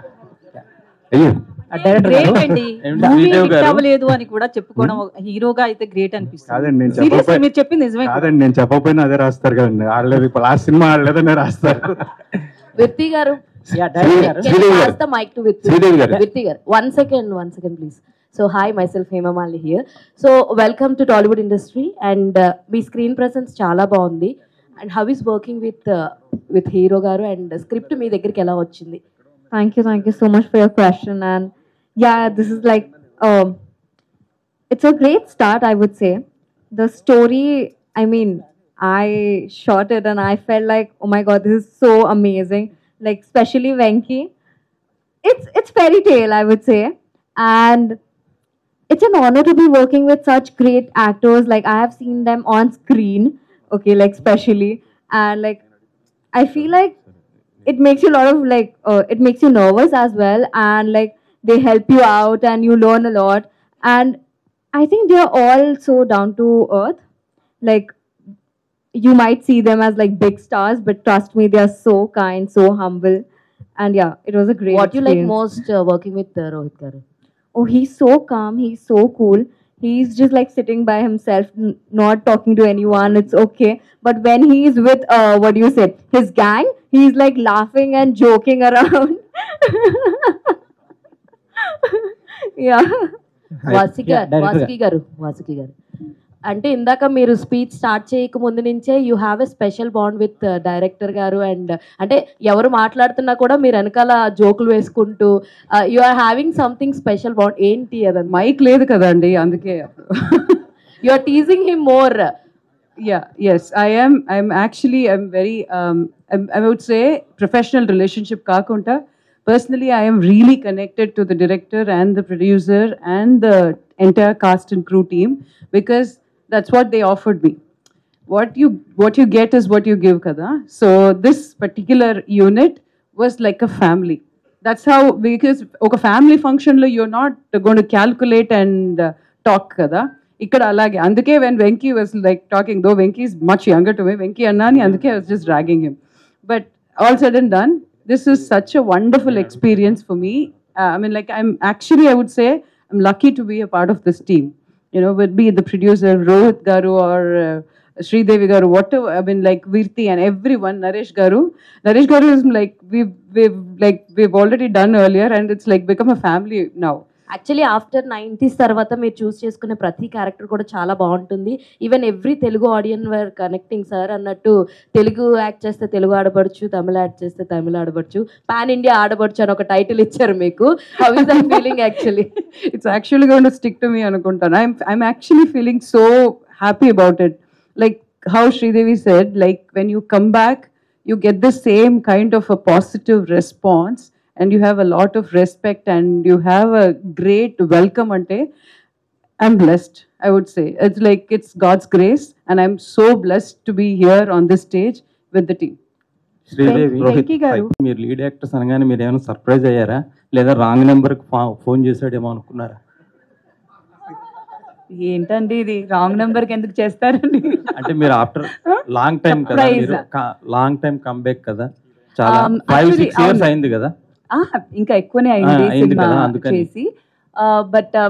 అయ్యో గ్రేట్ అండి ఏమిటి? మూవీ శ్రీదేవి హిట్ గారు? అవ్వలేదు అని కూడా చెప్పుకోవడం హీరోగా అయితే గ్రేట్ అనిపిస్తుంది కాదండి నేను Seriously, చెప్పకపోయి మీరు చెప్పింది నిజమే కూడా. కాదండి నేను చెప్పకపోయినా అదే రాస్తారు కదండి ఆడలేదు ఇప్పుడు లాస్ట్ సినిమా ఆడలేదనే రాస్తారు విర్తి గారు శ్రీదేవి గారు. Can you శ్రీదేవి pass గారు. the mic to Virti? Sridevi గారు. Virti గారు. One second, one second, please. So, hi, myself Hema Mali here. So, welcome to Tollywood industry and uh, మీ స్క్రీన్ ప్రెసెన్స్ చాలా బాగుంది and how is working with with hero garu and script మీ దగ్గరికి ఎలా వచ్చింది Thank you, thank you so much for your question. And yeah, this is like, um, it's a great start, I would say. The story, I mean, I shot it and I felt like, oh my god, this is so amazing. Like, especially Venki. It's it's fairy tale, I would say. And it's an honor to be working with such great actors. Like, I have seen them on screen, okay, like, especially. And like, I feel like it makes you a lot of like uh, it makes you nervous as well and like they help you out and you learn a lot and i think they're all so down to earth like you might see them as like big stars but trust me they are so kind so humble and yeah it was a great what you like experience. Most working with Rohit garu Oh, he's so calm. He's so cool. He's just like sitting by himself, n- not talking to anyone. It's okay. But when he's with, uh, what do you say, his gang, he's like laughing and joking around. yeah. వాసిక Vasuki గారు వాసుకి గారు అంటే ఇందాక మీరు speech start చేయక ముందు నుంచే you have a special bond with director garu and అంటే ఎవరు మాట్లాడుతున్నా కూడా మీరు వెనకాల జోకులు వేసుకుంటూ you are having something special bond ఏంటి అదండి మైక్ లేదు కదండి అందుకే you are teasing him more yeah yes i am i'm actually i'm very um I'm, i would say professional relationship kakunta personally i am really connected to the director and the producer and the entire cast and crew team because that's what they offered me what you what you get is what you give kada so this particular unit was like a family that's how because ఒక family ఫంక్షన్లో you're not going to calculate and uh, talk కదా ఇక్కడ అలాగే అందుకే when Venky was like talking though Venky is much younger to me Venky అన్నాని అందుకే was just dragging him but all said and done this is such a wonderful experience for me I mean like I'm actually I would say I'm lucky to be a part of this team you know, would be the producer Rohit Garu or uh, Sridevi Garu, whatever. I mean, like Virti and everyone, Naresh Garu. Naresh Garu is like we've we've like we've already done earlier, and it's like become a family now. Actually after nineties తర్వాత మీరు చూస్ చేసుకునే ప్రతి character కూడా చాలా బాగుంటుంది even every Telugu audience were connecting sir అన్నట్టు Telugu act చేస్తే తెలుగు ఆడబడచ్చు తమిళ యాక్ట్ చేస్తే తమిళ ఆడబడచ్చు పాన్ ఇండియా ఆడబడచ్చు అని ఒక టైటిల్ ఇచ్చారు మీకు how is that feeling actually it's actually going to stick to me anukuntana i'm i'm actually feeling so happy about it like how sridevi said like when you come back you get the same kind of a positive response and you have a lot of respect and you have a great welcome ante i'm blessed i would say it's like it's god's grace and i'm so blessed to be here on this stage with the team Sridevi Venky garu. మీరు lead actors అనగానే మీరు ఏమైనా surprise అయ్యారా లేదా wrong నెంబర్కి phone చేశాడేమో అనుకున్నారా ఏంటండి ఇది రాంగ్ నెంబర్ కి ఎందుకు చేస్తారండి అంటే మీరు ఆఫ్టర్ లాంగ్ టైం కదా Surprise. మీరు లాంగ్ టైం కంబ్యాక్ కదా చాలా Um, five actually, six years అవును. అయింది కదా ఆ, ఇంకా ఎక్కువనే అయింది ఆ, అయింది సినిమా కదా, అందుకని. చేసి బట్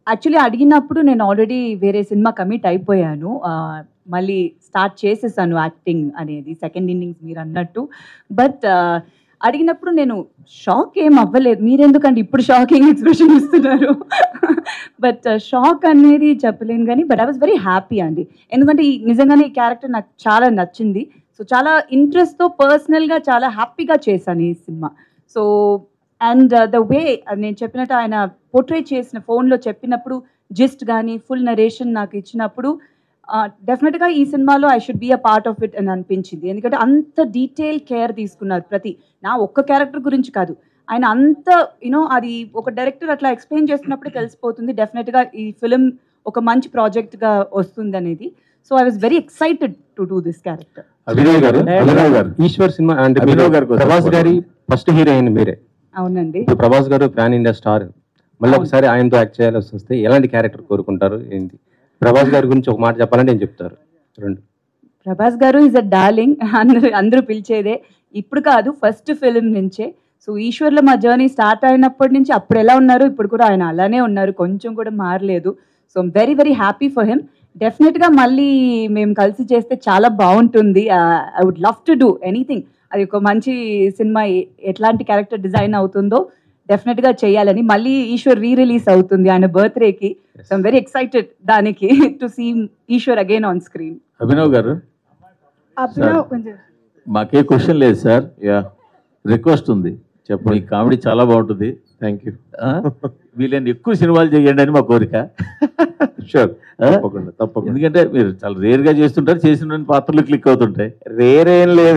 యాక్చువల్లీ అడిగినప్పుడు నేను ఆల్రెడీ వేరే సినిమా కమిట్ అయిపోయాను ఆ, మళ్ళీ స్టార్ట్ చేసేసాను యాక్టింగ్ అనేది సెకండ్ ఇన్నింగ్స్ మీరు అన్నట్టు బట్ అడిగినప్పుడు నేను షాక్ ఏం అవ్వలేదు మీరెందుకంటే ఇప్పుడు షాకింగ్ ఎక్స్ప్రెషన్ ఇస్తున్నారు బట్ షాక్ అనేది చెప్పలేను కానీ but I was very happy అండి ఎందుకంటే ఈ నిజంగానే ఈ క్యారెక్టర్ నాకు చాలా నచ్చింది సో చాలా ఇంట్రెస్ట్తో పర్సనల్గా చాలా హ్యాపీగా చేశాను ఈ cinema so and the way నేను చెప్పినట్టు ఆయన పోర్ట్రే చేసిన ఫోన్లో చెప్పినప్పుడు జిస్ట్ కానీ ఫుల్ నరేషన్ నాకు ఇచ్చినప్పుడు డెఫినెట్గా ఈ సినిమాలో I should be a part of it అని అనిపించింది ఎందుకంటే అంత డీటెయిల్ కేర్ తీసుకున్నారు ప్రతి నా ఒక్క క్యారెక్టర్ గురించి కాదు ఆయన అంత యూనో అది ఒక డైరెక్టర్ అట్లా ఎక్స్ప్లెయిన్ చేస్తున్నప్పుడే తెలిసిపోతుంది డెఫినెట్గా ఈ ఫిలిం ఒక మంచి ప్రాజెక్ట్గా వస్తుంది అనేది so I was very excited to do this character Abhinav గారు అభినవ్ గారు ఈశ్వర్ సినిమా అంటే అభినవ్ మీరు గారి కోసం ప్రభాస్ గారి ఫస్ట్ హీరోయిన్ మీరే అవునండి ఇప్పుడు ప్రభాస్ గారు ప్యాన్ ఇండియా స్టార్ మళ్ళీ ఒకసారి ఆయనతో యాక్ట్ చేయాల్సి వస్తే ఎలాంటి క్యారెక్టర్ కోరుకుంటారు ఏంటి ప్రభాస్ గారి గురించి ఒక మాట చెప్పాలంటే ఏం చెప్తారు రెండు ప్రభాస్ గారు ఈజ్ అ డార్లింగ్ అందరూ అందరూ పిలిచేదే ఇప్పుడు కాదు ఫస్ట్ ఫిలిం నుంచే సో ఈశ్వర్లో మా జర్నీ స్టార్ట్ అయినప్పటి నుంచి అప్పుడు ఎలా ఉన్నారు ఇప్పుడు కూడా ఆయన అలానే ఉన్నారు కొంచెం కూడా మారలేదు so very very happy for him డెఫినెట్గా మళ్ళీ మేము కలిసి చేస్తే చాలా బాగుంటుంది I would love to do anything అది ఒక మంచి సినిమా ఎ- ఎట్లాంటి క్యారెక్టర్ డిజైన్ అవుతుందో డెఫినెట్గా చేయాలని మళ్ళీ ఈశ్వర్ రీ రిలీజ్ అవుతుంది ఆయన బర్త్డేకి సో ఐమ్ వెరీ ఎక్సైటెడ్ దానికి to see Eeshwar again on screen Abhinav గారు అభినవ్ కొంచెం మాకే క్వశ్చన్ లేదు సార్ యా రిక్వెస్ట్ ఉంది చెప్పండి మీ కామెడీ చాలా బాగుంటుంది థ్యాంక్ యూ వీళ్ళని ఎక్కువ సినిమాలు చేయండి అని మా కోరిక షూర్ తప్పకుండా తప్పకుండా ఎందుకంటే మీరు చాలా రేర్ గా చేస్తుంటారు చేసిన పాత్రలు క్లిక్ అవుతుంటాయి రేర్ ఏం లేదు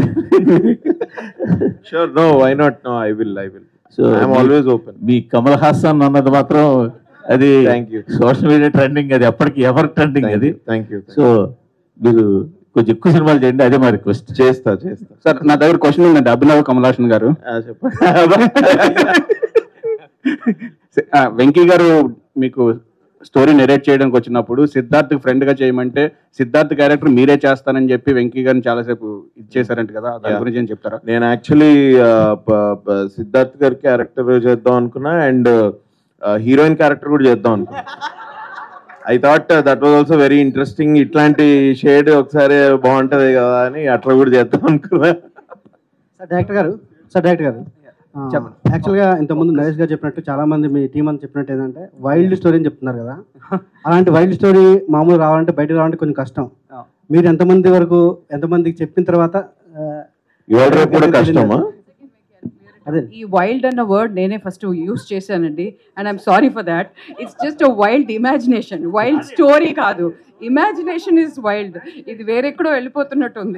sure no why not no I will I will so I'm always open మీ కమల్ హాసన్ అన్నది మాత్రం అది Thank you. Social media trending అది ఎప్పటికి ఎవర్ ట్రెండింగ్ అది థ్యాంక్ యూ సో మీరు కొంచెం ఎక్కువ సినిమాలు చేయండి అదే మా రిక్వెస్ట్ చేస్తా చేస్తా సార్ నా దగ్గర క్వశ్చన్ ఉందండి అభినవ్ కమలాసన్ గారు ఆ, వెంకీ గారు మీకు స్టోరీ నెరేట్ చేయడానికి వచ్చినప్పుడు సిద్ధార్థ్ ఫ్రెండ్ గా చేయమంటే సిద్ధార్థ్ క్యారెక్టర్ మీరే చేస్తానని చెప్పి వెంకీ గారిని చాలాసేపు ఇచ్చేసారంట కదా దాని Yeah. గురించి ఏం చెప్తారా నేను యాక్చువల్లీ సిద్ధార్థ్ గారి క్యారెక్టర్ చేద్దాం అనుకున్నా అండ్ హీరోయిన్ క్యారెక్టర్ కూడా చేద్దాం అనుకున్నా I thought that was also very interesting ఇట్లాంటి షేడ్ ఒకసారి బాగుంటది కదా అని అట్లా కూడా చేద్దాం అనుకున్నా సార్ డైరెక్టర్ గారు సార్ డైరెక్టర్ గారు చెప్పండి. యాక్చువల్గా ఇంతకుముందు నరేష్ గారు చెప్పినట్టు చాలా మంది మీ టీం అంతా చెప్పినట్టు ఏంటంటే వైల్డ్ స్టోరీ అని చెప్తున్నారు కదా అలాంటి వైల్డ్ స్టోరీ మామూలు రావాలంటే బయటకు రావాలంటే కొంచెం కష్టం మీరు ఎంతమంది వరకు ఎంతమందికి చెప్పిన తర్వాత ఆ, ఇవాళ రేపు కూడా కష్టమా అదే ఈ వైల్డ్ అన్న వర్డ్ నేనే ఫస్ట్ యూస్ చేశానండి and I'm sorry for that it's just a wild imagination wild story కాదు ఇమాజినేషన్ ఇస్ వైల్డ్ ఇది వేరెక్కడో వెళ్ళిపోతున్నట్టుంది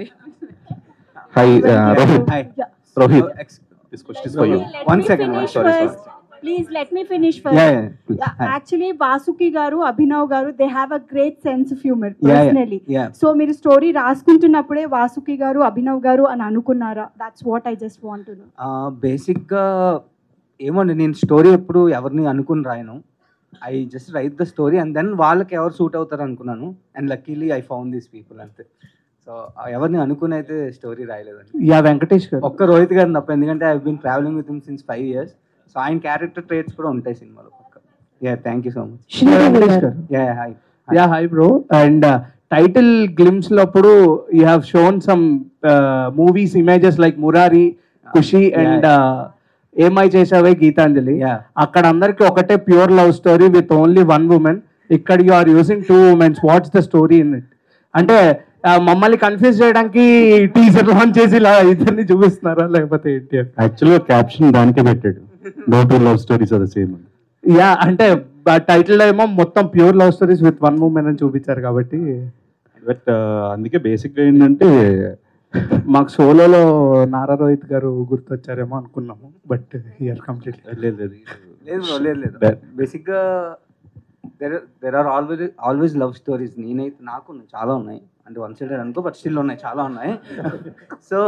hi Rohit Hi. Rohit This question is for you. One second, one sorry, sorry. Please let me finish Yeah, yeah, please. Hi. Actually Vasuki గారు అభినవ్ గారు they have a great sense of humour Yeah, yeah. Personally Yeah. So మీరు story రాసుకుంటున్నప్పుడే వాసుకి గారు అభినవ్ గారు అని అనుకున్నారా that's what I just want no బేసిక్గా ఏమోండి నేను స్టోరీ ఎప్పుడు ఎవరిని అనుకుని రాయను I just write the story and then వాళ్ళకి ఎవరు సూట్ అవుతారు అనుకున్నాను and luckily I found these people అంతే సో ఎవరిని అనుకుని అయితే స్టోరీ రాయలేదండి యా వెంకటేష్ గారు ఒక్క రోహిత్ గారిని తప్ప ఎందుకంటే I been travelling with him since five years so ఆయన క్యారెక్టర్ ట్రేట్స్ కూడా ఉంటాయి సినిమాలో పక్క yeah thank you so much Venkatesh గారు yeah hi yeah hi bro and title glimpse లో అప్పుడు you have shown some movies images like Murari Kushi and Ye Maaya Chesave Geethanjali అక్కడ అందరికి ఒకటే pure love story with only one women ఇక్కడ you are using two womens what's the story in it అంటే ఆ, మమ్మల్ని confuse చేయడానికి టీజర్ లాంచ్ చేసి ఇలా ఇద్దరిని చూపిస్తున్నారా లేకపోతే ఏంటి అని యాక్చువల్గా క్యాప్షన్ దానికే పెట్టాడు no two love stories are the same yeah అంటే టైటిల్ ఏమో మొత్తం pure love stories with one moment అని చూపించారు కాబట్టి బట్ అందుకే బేసిక్గా ఏంటంటే మాకు సోలోలో నారా రోహిత్ గారు గుర్తొచ్చారేమో అనుకున్నాము బట్ ఇయర్ కంప్లీట్ లేదు లేదు లేదు bro, లేదు లేదు బేసిక్గా there there are always always love stories నేనైతే నాకు ఉన్నాయి చాలా ఉన్నాయి అంటే వన్ సైడెడ్ అనుకో బట్ స్టిల్ ఉన్నాయి చాలా ఉన్నాయి so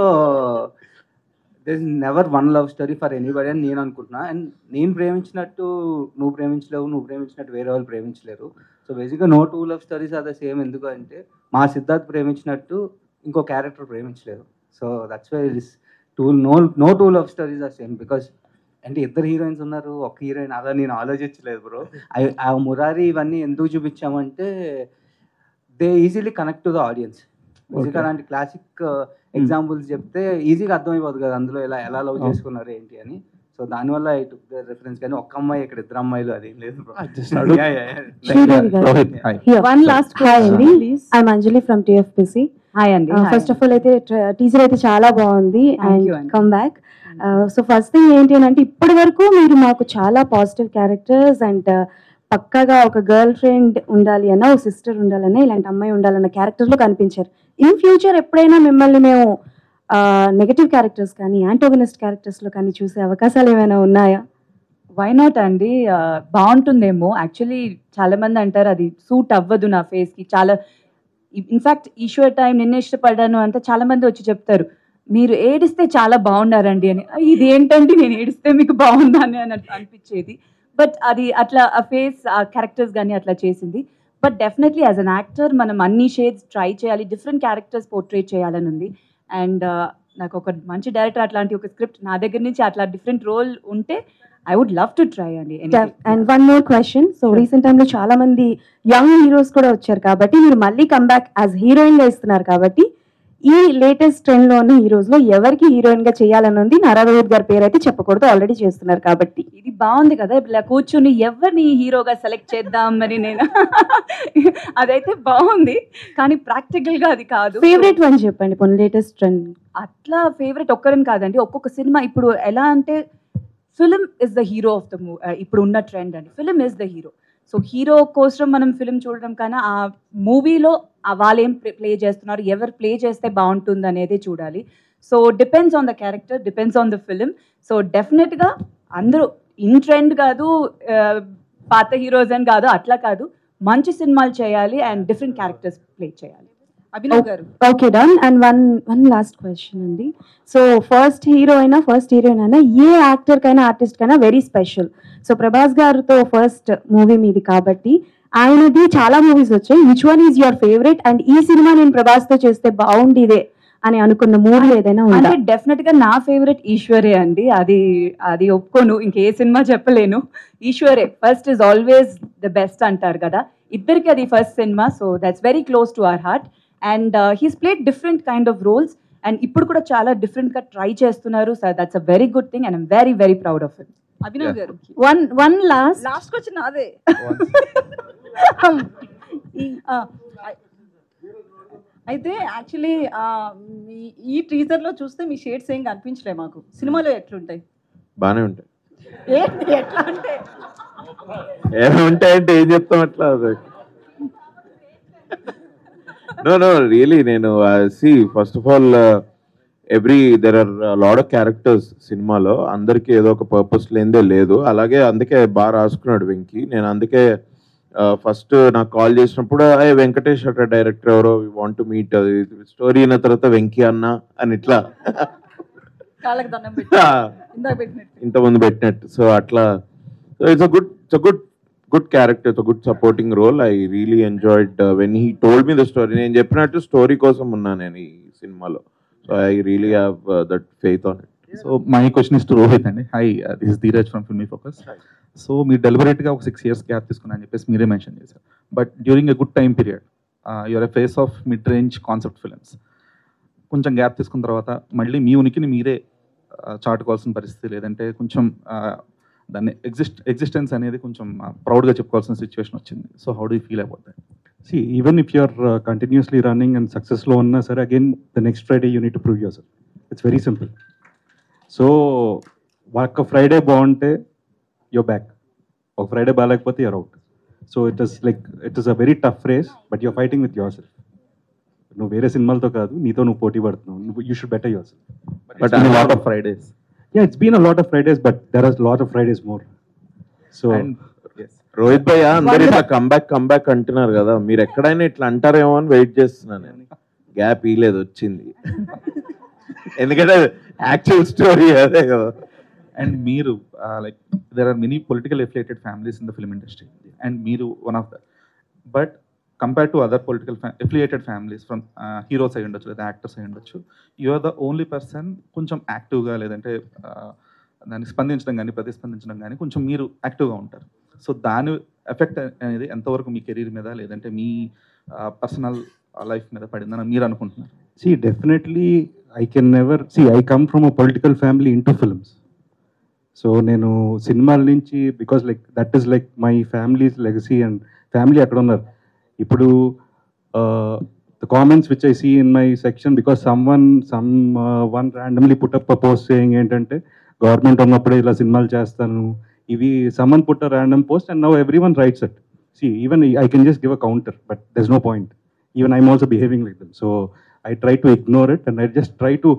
there is never one love story for anybody అని నేను అనుకుంటున్నా అండ్ నేను ప్రేమించినట్టు నువ్వు ప్రేమించలేవు నువ్వు ప్రేమించినట్టు వేరే వాళ్ళు ప్రేమించలేరు సో బేసిక్గా no two love stories are the same ఎందుకు అంటే మా సిద్ధార్థ్ ప్రేమించినట్టు ఇంకో క్యారెక్టర్ ప్రేమించలేదు so that's why this two no no two love stories are same because అంటే ఇద్దరు హీరోయిన్స్ ఉన్నారు ఒక హీరోయిన్ అలా నేను ఆలోచించలేదు బ్రో ఆ మురారి ఇవన్నీ ఎందుకు చూపించామంటే they easily connect to the audience బేసిక్గా అలాంటి క్లాసిక్ ఎగ్జాంపుల్స్ చెప్తే ఈజీగా అర్థమైపోతుంది కదా అందులో ఎలా ఎలా లవ్ చేసుకున్నారు ఏంటి అని సో దానివల్ల ఐ టుక్ ద రిఫరెన్స్ కానీ ఒక్క అమ్మాయి ఇక్కడ ఇద్దరు అమ్మాయిలు అది లేదు bro. Yeah, yeah, yeah. Sridevi గారు. Here. One last Hi question, అండి please. I'm Anjali from TFPC hi అండి hi. ఫస్ట్ ఆఫ్ ఆల్ అయితే టీజర్ అయితే చాలా బాగుంది Thank you అండ్ అండి. Come back so first thing ఏంటి అని అంటే ఇప్పటి వరకు మీరు మాకు చాలా పాజిటివ్ క్యారెక్టర్స్ అండ్ పక్కాగా ఒక గర్ల్ ఫ్రెండ్ ఉండాలి అన్న ఒక సిస్టర్ ఉండాలన్నా ఇలాంటి అమ్మాయి ఉండాలన్న క్యారెక్టర్లో కనిపించారు ఇన్ ఫ్యూచర్ ఎప్పుడైనా మిమ్మల్ని మేము నెగటివ్ క్యారెక్టర్స్ కానీ యాంటోగనిస్ట్ క్యారెక్టర్స్లో కానీ చూసే అవకాశాలు ఏమైనా ఉన్నాయా వై నాట్ అండి ఆ, బాగుంటుందేమో యాక్చువల్లీ చాలా మంది అంటారు అది సూట్ అవ్వదు నా ఫేస్ కి చాలా ఇన్ఫాక్ట్ ఈశ్వర్ టైం నిన్న ఇష్టపడ్డాను అంటే చాలా మంది వచ్చి చెప్తారు మీరు ఏడిస్తే చాలా బాగున్నారండి అని "ఆ, ఇది ఏంటండి నేను ఏడిస్తే మీకు బాగుందా అని అని అనిపించేది బట్ అది అట్లా ఆ ఫేస్ ఆ క్యారెక్టర్స్ కానీ అట్లా చేసింది but definitely as an actor మనం అన్ని షేడ్స్ ట్రై చేయాలి డిఫరెంట్ క్యారెక్టర్స్ పోర్ట్రేట్ చేయాలని ఉంది అండ్ నాకు ఒక మంచి డైరెక్టర్ అట్లాంటి ఒక స్క్రిప్ట్ నా దగ్గర నుంచి అట్లా డిఫరెంట్ రోల్ ఉంటే I would love to try అండి anything. And one more question so recent టైంలో చాలా మంది యంగ్ హీరోస్ కూడా వచ్చారు కాబట్టి మీరు మళ్ళీ కమ్బ్యాక్ యాజ్ హీరోయిన్ గా ఇస్తున్నారు కాబట్టి ఈ లేటెస్ట్ ట్రెండ్ లో ఉన్న హీరోస్ లో ఎవరికి హీరోయిన్ గా చేయాలని ఉంది నారా రోహిత్ గారి పేరు అయితే చెప్పకూడదు ఆల్రెడీ చేస్తున్నారు కాబట్టి ఇది బాగుంది కదా ఇప్పుడు ఇలా కూర్చుని ఎవరిని హీరోగా సెలెక్ట్ చేద్దాం మరి నేను అదైతే బాగుంది కానీ ప్రాక్టికల్ గా అది కాదు ఫేవరెట్ వన్ చెప్పండి కొన్ని లేటెస్ట్ ట్రెండ్ అట్లా ఫేవరెట్ ఒక్కరని కాదండి ఒక్కొక్క సినిమా ఇప్పుడు ఎలా అంటే film is the hero of the మూ ఇప్పుడు ఉన్న ట్రెండ్ అండి film is the hero so hero కోసం మనం ఫిలిం చూడడం కన్నా ఆ మూవీలో వాళ్ళు ఏం ప్లే చేస్తున్నారు ఎవరు ప్లే చేస్తే బాగుంటుంది అనేది చూడాలి so depends on the character depends on the film so డెఫినెట్గా అందరూ ఇన్ ట్రెండ్ కాదు ఆ, పాత హీరోస్ అని కాదు అట్లా కాదు మంచి సినిమాలు చేయాలి అండ్ డిఫరెంట్ క్యారెక్టర్స్ ప్లే చేయాలి అభినవ్ గారు okay done and one one last question అండి సో ఫస్ట్ హీరో అయినా ఫస్ట్ హీరోయిన్ అయినా ఏ యాక్టర్ కైనా ఆర్టిస్ట్ కైనా వెరీ స్పెషల్ సో ప్రభాస్ గారితో ఫస్ట్ మూవీ మీది కాబట్టి ఆయనది చాలా మూవీస్ వచ్చాయి which one is your favourite and ఈ సినిమా నేను ప్రభాస్ తో చేస్తే బాగుండిదే అని అనుకున్న మూవీ ఏదైనా ఉందా అంటే డెఫినెట్ గా నా ఫేవరెట్ ఈశ్వరే అండి అది అది ఒప్పుకోను ఇంకే సినిమా చెప్పలేను ఈశ్వరే first is always the best అంటారు కదా ఇద్దరికి అది ఫస్ట్ సినిమా so that's very close to our heart and he's played different kind of roles and ఇప్పుడు కూడా చాలా డిఫరెంట్ గా ట్రై చేస్తున్నారు so that's a very good thing and I'm very very proud of it Abhinav గారు one one last last question అదే ఆ, అయితే actually ఈ టీజర్ లో చూస్తే మీ షేడ్స్ ఏం కనిపించలే మాకు సినిమాలో ఎట్లుంటాయి బాగానే ఉంటాయి ఏంటి ఎట్లా అంటే ఏమి ఉంటాయంటే ఏం చెప్తాం అట్లా నో నో రియలీ నేను see first of all every there are lot of characters సినిమాలో అందరికీ ఏదో ఒక పర్పస్ లేనిదే లేదు అలాగే అందుకే బాగా రాసుకున్నాడు వెంకీ నేను అందుకే ఫస్ట్ నాకు కాల్ చేసినప్పుడు ఏ వెంకటేష్ అట డైరెక్టర్ ఎవరో వాంట్ టు మీట్ అది స్టోరీ అయిన తర్వాత వెంకీ అన్న అని ఇట్లా కాళ్ళకి దండం పెట్టి ఇందాక పెట్టినట్టు ఇంతకుముందు పెట్టినట్టు సో అట్లా so it's a good it's a good good character it's good supporting role I really enjoyed when he told me the story నేను చెప్పినట్టు స్టోరీ కోసం ఉన్నా నేను ఈ సినిమాలో so I really have that faith on it so my question is to Rohit అండి hi this is Dheeraj from filmy focus so మీరు డెలిబరేట్గా ఒక సిక్స్ ఇయర్స్ గ్యాప్ తీసుకున్నా అని చెప్పేసి మీరే మెన్షన్ చేశారు but during a good time period your a phase of mid range concept films కొంచెం గ్యాప్ తీసుకున్న తర్వాత మళ్ళీ మీ ఉనికిని మీరే uh, చాటుకోవాల్సిన పరిస్థితి లేదంటే కొంచెం uh, దాన్ని ఎగ్జిస్ట్ ఎగ్జిస్టెన్స్ అనేది కొంచెం ప్రౌడ్గా చెప్పుకోవాల్సిన సిచ్యువేషన్ వచ్చింది so how do feel about that See, even if you're uh, continuously running and successful on sir, again, the next Friday you need to prove yourself. It's very simple. So, ఒక Friday బాగుంటే you're back ఒక Friday బాగాలేకపోతే you're out so it is like it is a very tough race but you're fighting with yourself నువ్వు వేరే సినిమాలతో కాదు నీతో నువ్వు పోటీ పడుతున్నావు నువ్వు you should better yourself But a lot of Fridays. Yeah, it's been a lot of Fridays, but there are a lot of Fridays more. So, Rohit భయ్య అందరు ఇట్లా కంబ్యాక్ కంబ్యాక్ అంటున్నారు కదా మీరు ఎక్కడైనా ఇట్లా అంటారేమో అని వెయిట్ చేస్తున్నాను నేను గ్యాప్ ఇలేదు వచ్చింది ఎందుకంటే యాక్చువల్ స్టోరీ అదే కదా అండ్ మీరు like there are many political affiliated families in the film industry and మీరు one of the but compare to other political affiliated families from heroes అయి ఉండొచ్చు లేదా యాక్టర్స్ అయి ఉండొచ్చు you are the only person కొంచెం యాక్టివ్గా లేదంటే దానికి స్పందించడం కానీ ప్రతిస్పందించడం కానీ కొంచెం మీరు యాక్టివ్గా ఉంటారు సో దాని ఎఫెక్ట్ అనేది ఎంతవరకు మీ కెరీర్ మీద లేదంటే మీ పర్సనల్ లైఫ్ మీద పడిందని మీరు అనుకుంటున్నారు See, definitely, I can never see. I come from a political family into films. So నేను సినిమాల నుంచి because like that is like my families legacy and family అక్కడ ఉన్నారు ఇప్పుడు the comments which I see in my section because someone someone randomly put up post saying ఏంటంటే government ఉన్నప్పుడే ఇలా సినిమాలు చేస్తాను ఇవి someone put a random post and now every writes at see even I can just give a counter but there's no point even I'm also behaving like dumb so I try to ignore it and I just try to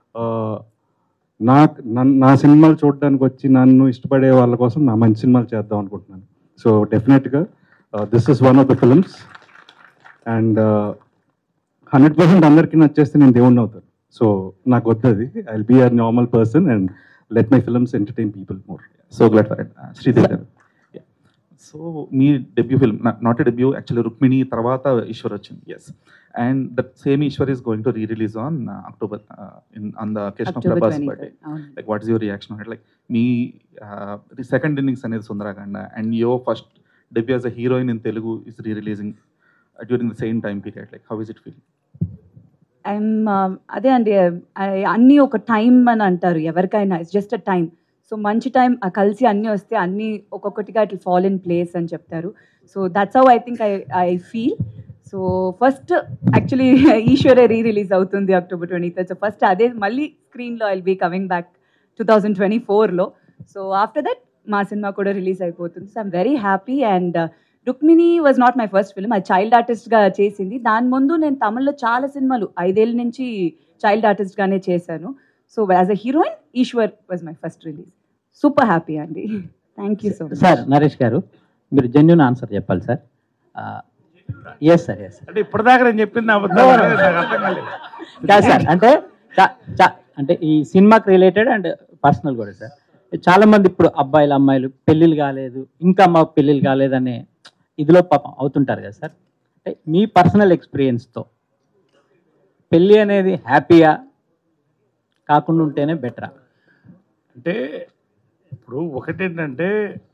నా నన్- నా సినిమాలు చూడడానికి వచ్చి నన్ను ఇష్టపడే వాళ్ళ కోసం నా మంచి సినిమాలు చేద్దాం అనుకుంటున్నాను సో డెఫినెట్గా this is one of the films and hundred percent అందరికీ నచ్చేస్తే నేను దేవుణ్ణి అవుతాను సో నాకు వద్దది I be a normal person and let my films entertain people more so glad for Sridevi గారు సో మీ debut film not a debut actually Rukmini తర్వాత ఈశ్వర్ వచ్చింది yes and that same Eeshwar is going to re release on October in on the Krishna October Prabhas 23rd, birthday అవును. Like what is your reaction like మీ second innings అనేది Sundarakanda and your first debut as a heroine in Telugu is re releasing during the same time period like how is it feel I'm అదే అండి I- అన్నీ ఒక time అని అంటారు ఎవరికైనా it's just a time so మంచి time కలిసి అన్నీ వస్తే అన్నీ ఒక్కొక్కటిగా ఇట్లా ఫాల్ ఇన్ ప్లేస్ అని చెప్తారు so that's how I think I I feel so first actually ఈశ్వరే రీ రిలీజ్ అవుతుంది October twenty third so first అదే మళ్ళీ స్క్రీన్లో I'll be coming back two thousand twenty ఫోర్లో సో ఆఫ్టర్ దట్ మా సినిమా కూడా రిలీజ్ అయిపోతుంది so I'm very happy and Rukmini was not my first film అది చైల్డ్ ఆర్టిస్ట్గా చేసింది దాని ముందు నేను తమిళ్లో చాలా సినిమాలు ఐదేళ్ళ నుంచి చైల్డ్ ఆర్టిస్ట్గానే చేశాను so as a heroine Eeshwar was my first release super happy అండి thank you so much sir Naresh గారు మీరు జెన్యున్ ఆన్సర్ చెప్పాలి సార్ ఎస్ సార్ ఎస్ అంటే ఇప్పటిదాకా నేను చెప్పింది అబద్ధం అనేది నాకు అర్థం కాలేదు కాదు సార్ అంటే చా- చా- అంటే ఈ సినిమాకి రిలేటెడ్ అండ్ పర్సనల్ కూడా సార్ చాలా మంది ఇప్పుడు అబ్బాయిలు అమ్మాయిలు పెళ్ళిళ్ళు కాలేదు ఇంకా మాకు పెళ్ళిళ్ళు కాలేదనే ఇదిలో పాపం అవుతుంటారు కదా సార్ అంటే మీ పర్సనల్ ఎక్స్పీరియన్స్తో పెళ్ళి అనేది హ్యాపీయా కాకుండా ఉంటేనే బెటరా అంటే ఇప్పుడు ఒకటేంటంటే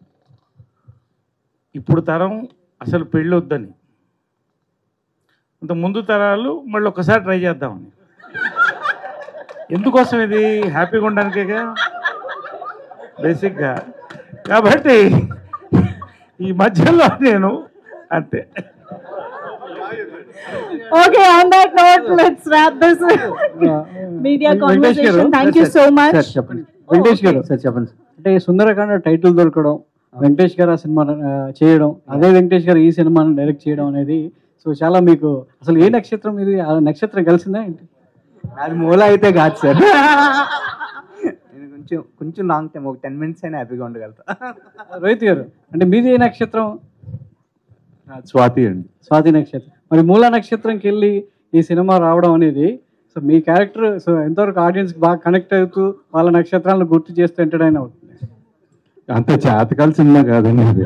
ఇప్పుడు తరం అసలు పెళ్ళి వద్దని అంత ముందు తరాలు మళ్ళీ ఒకసారి ట్రై చేద్దామని ఎందుకోసం ఇది హ్యాపీగా ఉండడానికేగా బేసిక్గా కాబట్టి ఈ మధ్యలో నేను అంతే Okay, on that note, let's wrap this media conversation. Thank you so much. Sir చెప్పండి వెంకటేష్ గారు సార్ చెప్పండి అంటే సుందరకాండ టైటిల్ దొరకడం వెంకటేష్ గారు ఆ సినిమా ఆ, చేయడం అదే వెంకటేష్ గారు ఈ సినిమాను డైరెక్ట్ చేయడం అనేది సో చాలా మీకు అసలు ఏ నక్షత్రం ఇది ఆ నక్షత్రం కలిసిందా ఏంటి అది మూల అయితే కాదు సార్ నేను కొంచెం కొంచెం లాంగ్ టైం ఒక టెన్ మినిట్స్ అయినా హ్యాపీగా ఉండగలుగుతా రోహిత్ గారు అంటే మీది ఏ నక్షత్రం స్వాతి అండి స్వాతి నక్షత్రం మరి మూల నక్షత్రంకి వెళ్ళి ఈ సినిమా రావడం అనేది సో మీ క్యారెక్టర్ సో ఎంతవరకు ఆడియన్స్ బాగా కనెక్ట్ అవుతూ వాళ్ళ నక్షత్రాలను గుర్తు చేస్తూ ఎంటర్టైన్ అవుతుంది అంత జాతకాల సినిమా కాదండి ఇది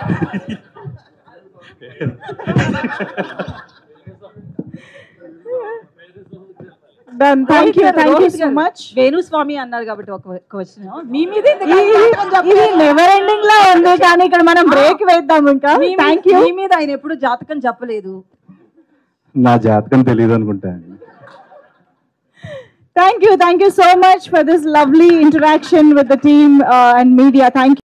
Done. Thank you. Thank you so much. Venu Swamy అన్నారు కాబట్టి ఒక క్వశ్చన్ మీ మీద ఇది నెవర్ ఎండింగ్ లా ఉంది కానీ ఇక్కడ మనం బ్రేక్ వేద్దాం ఇంకా థ్యాంక్ యూ మీ మీద ఆయన ఎప్పుడు జాతకం చెప్పలేదు నా జాతకం తెలియదు అనుకుంటా అండి Thank you. Thank you so much for this lovely interaction with the team uh, and media. Thank you.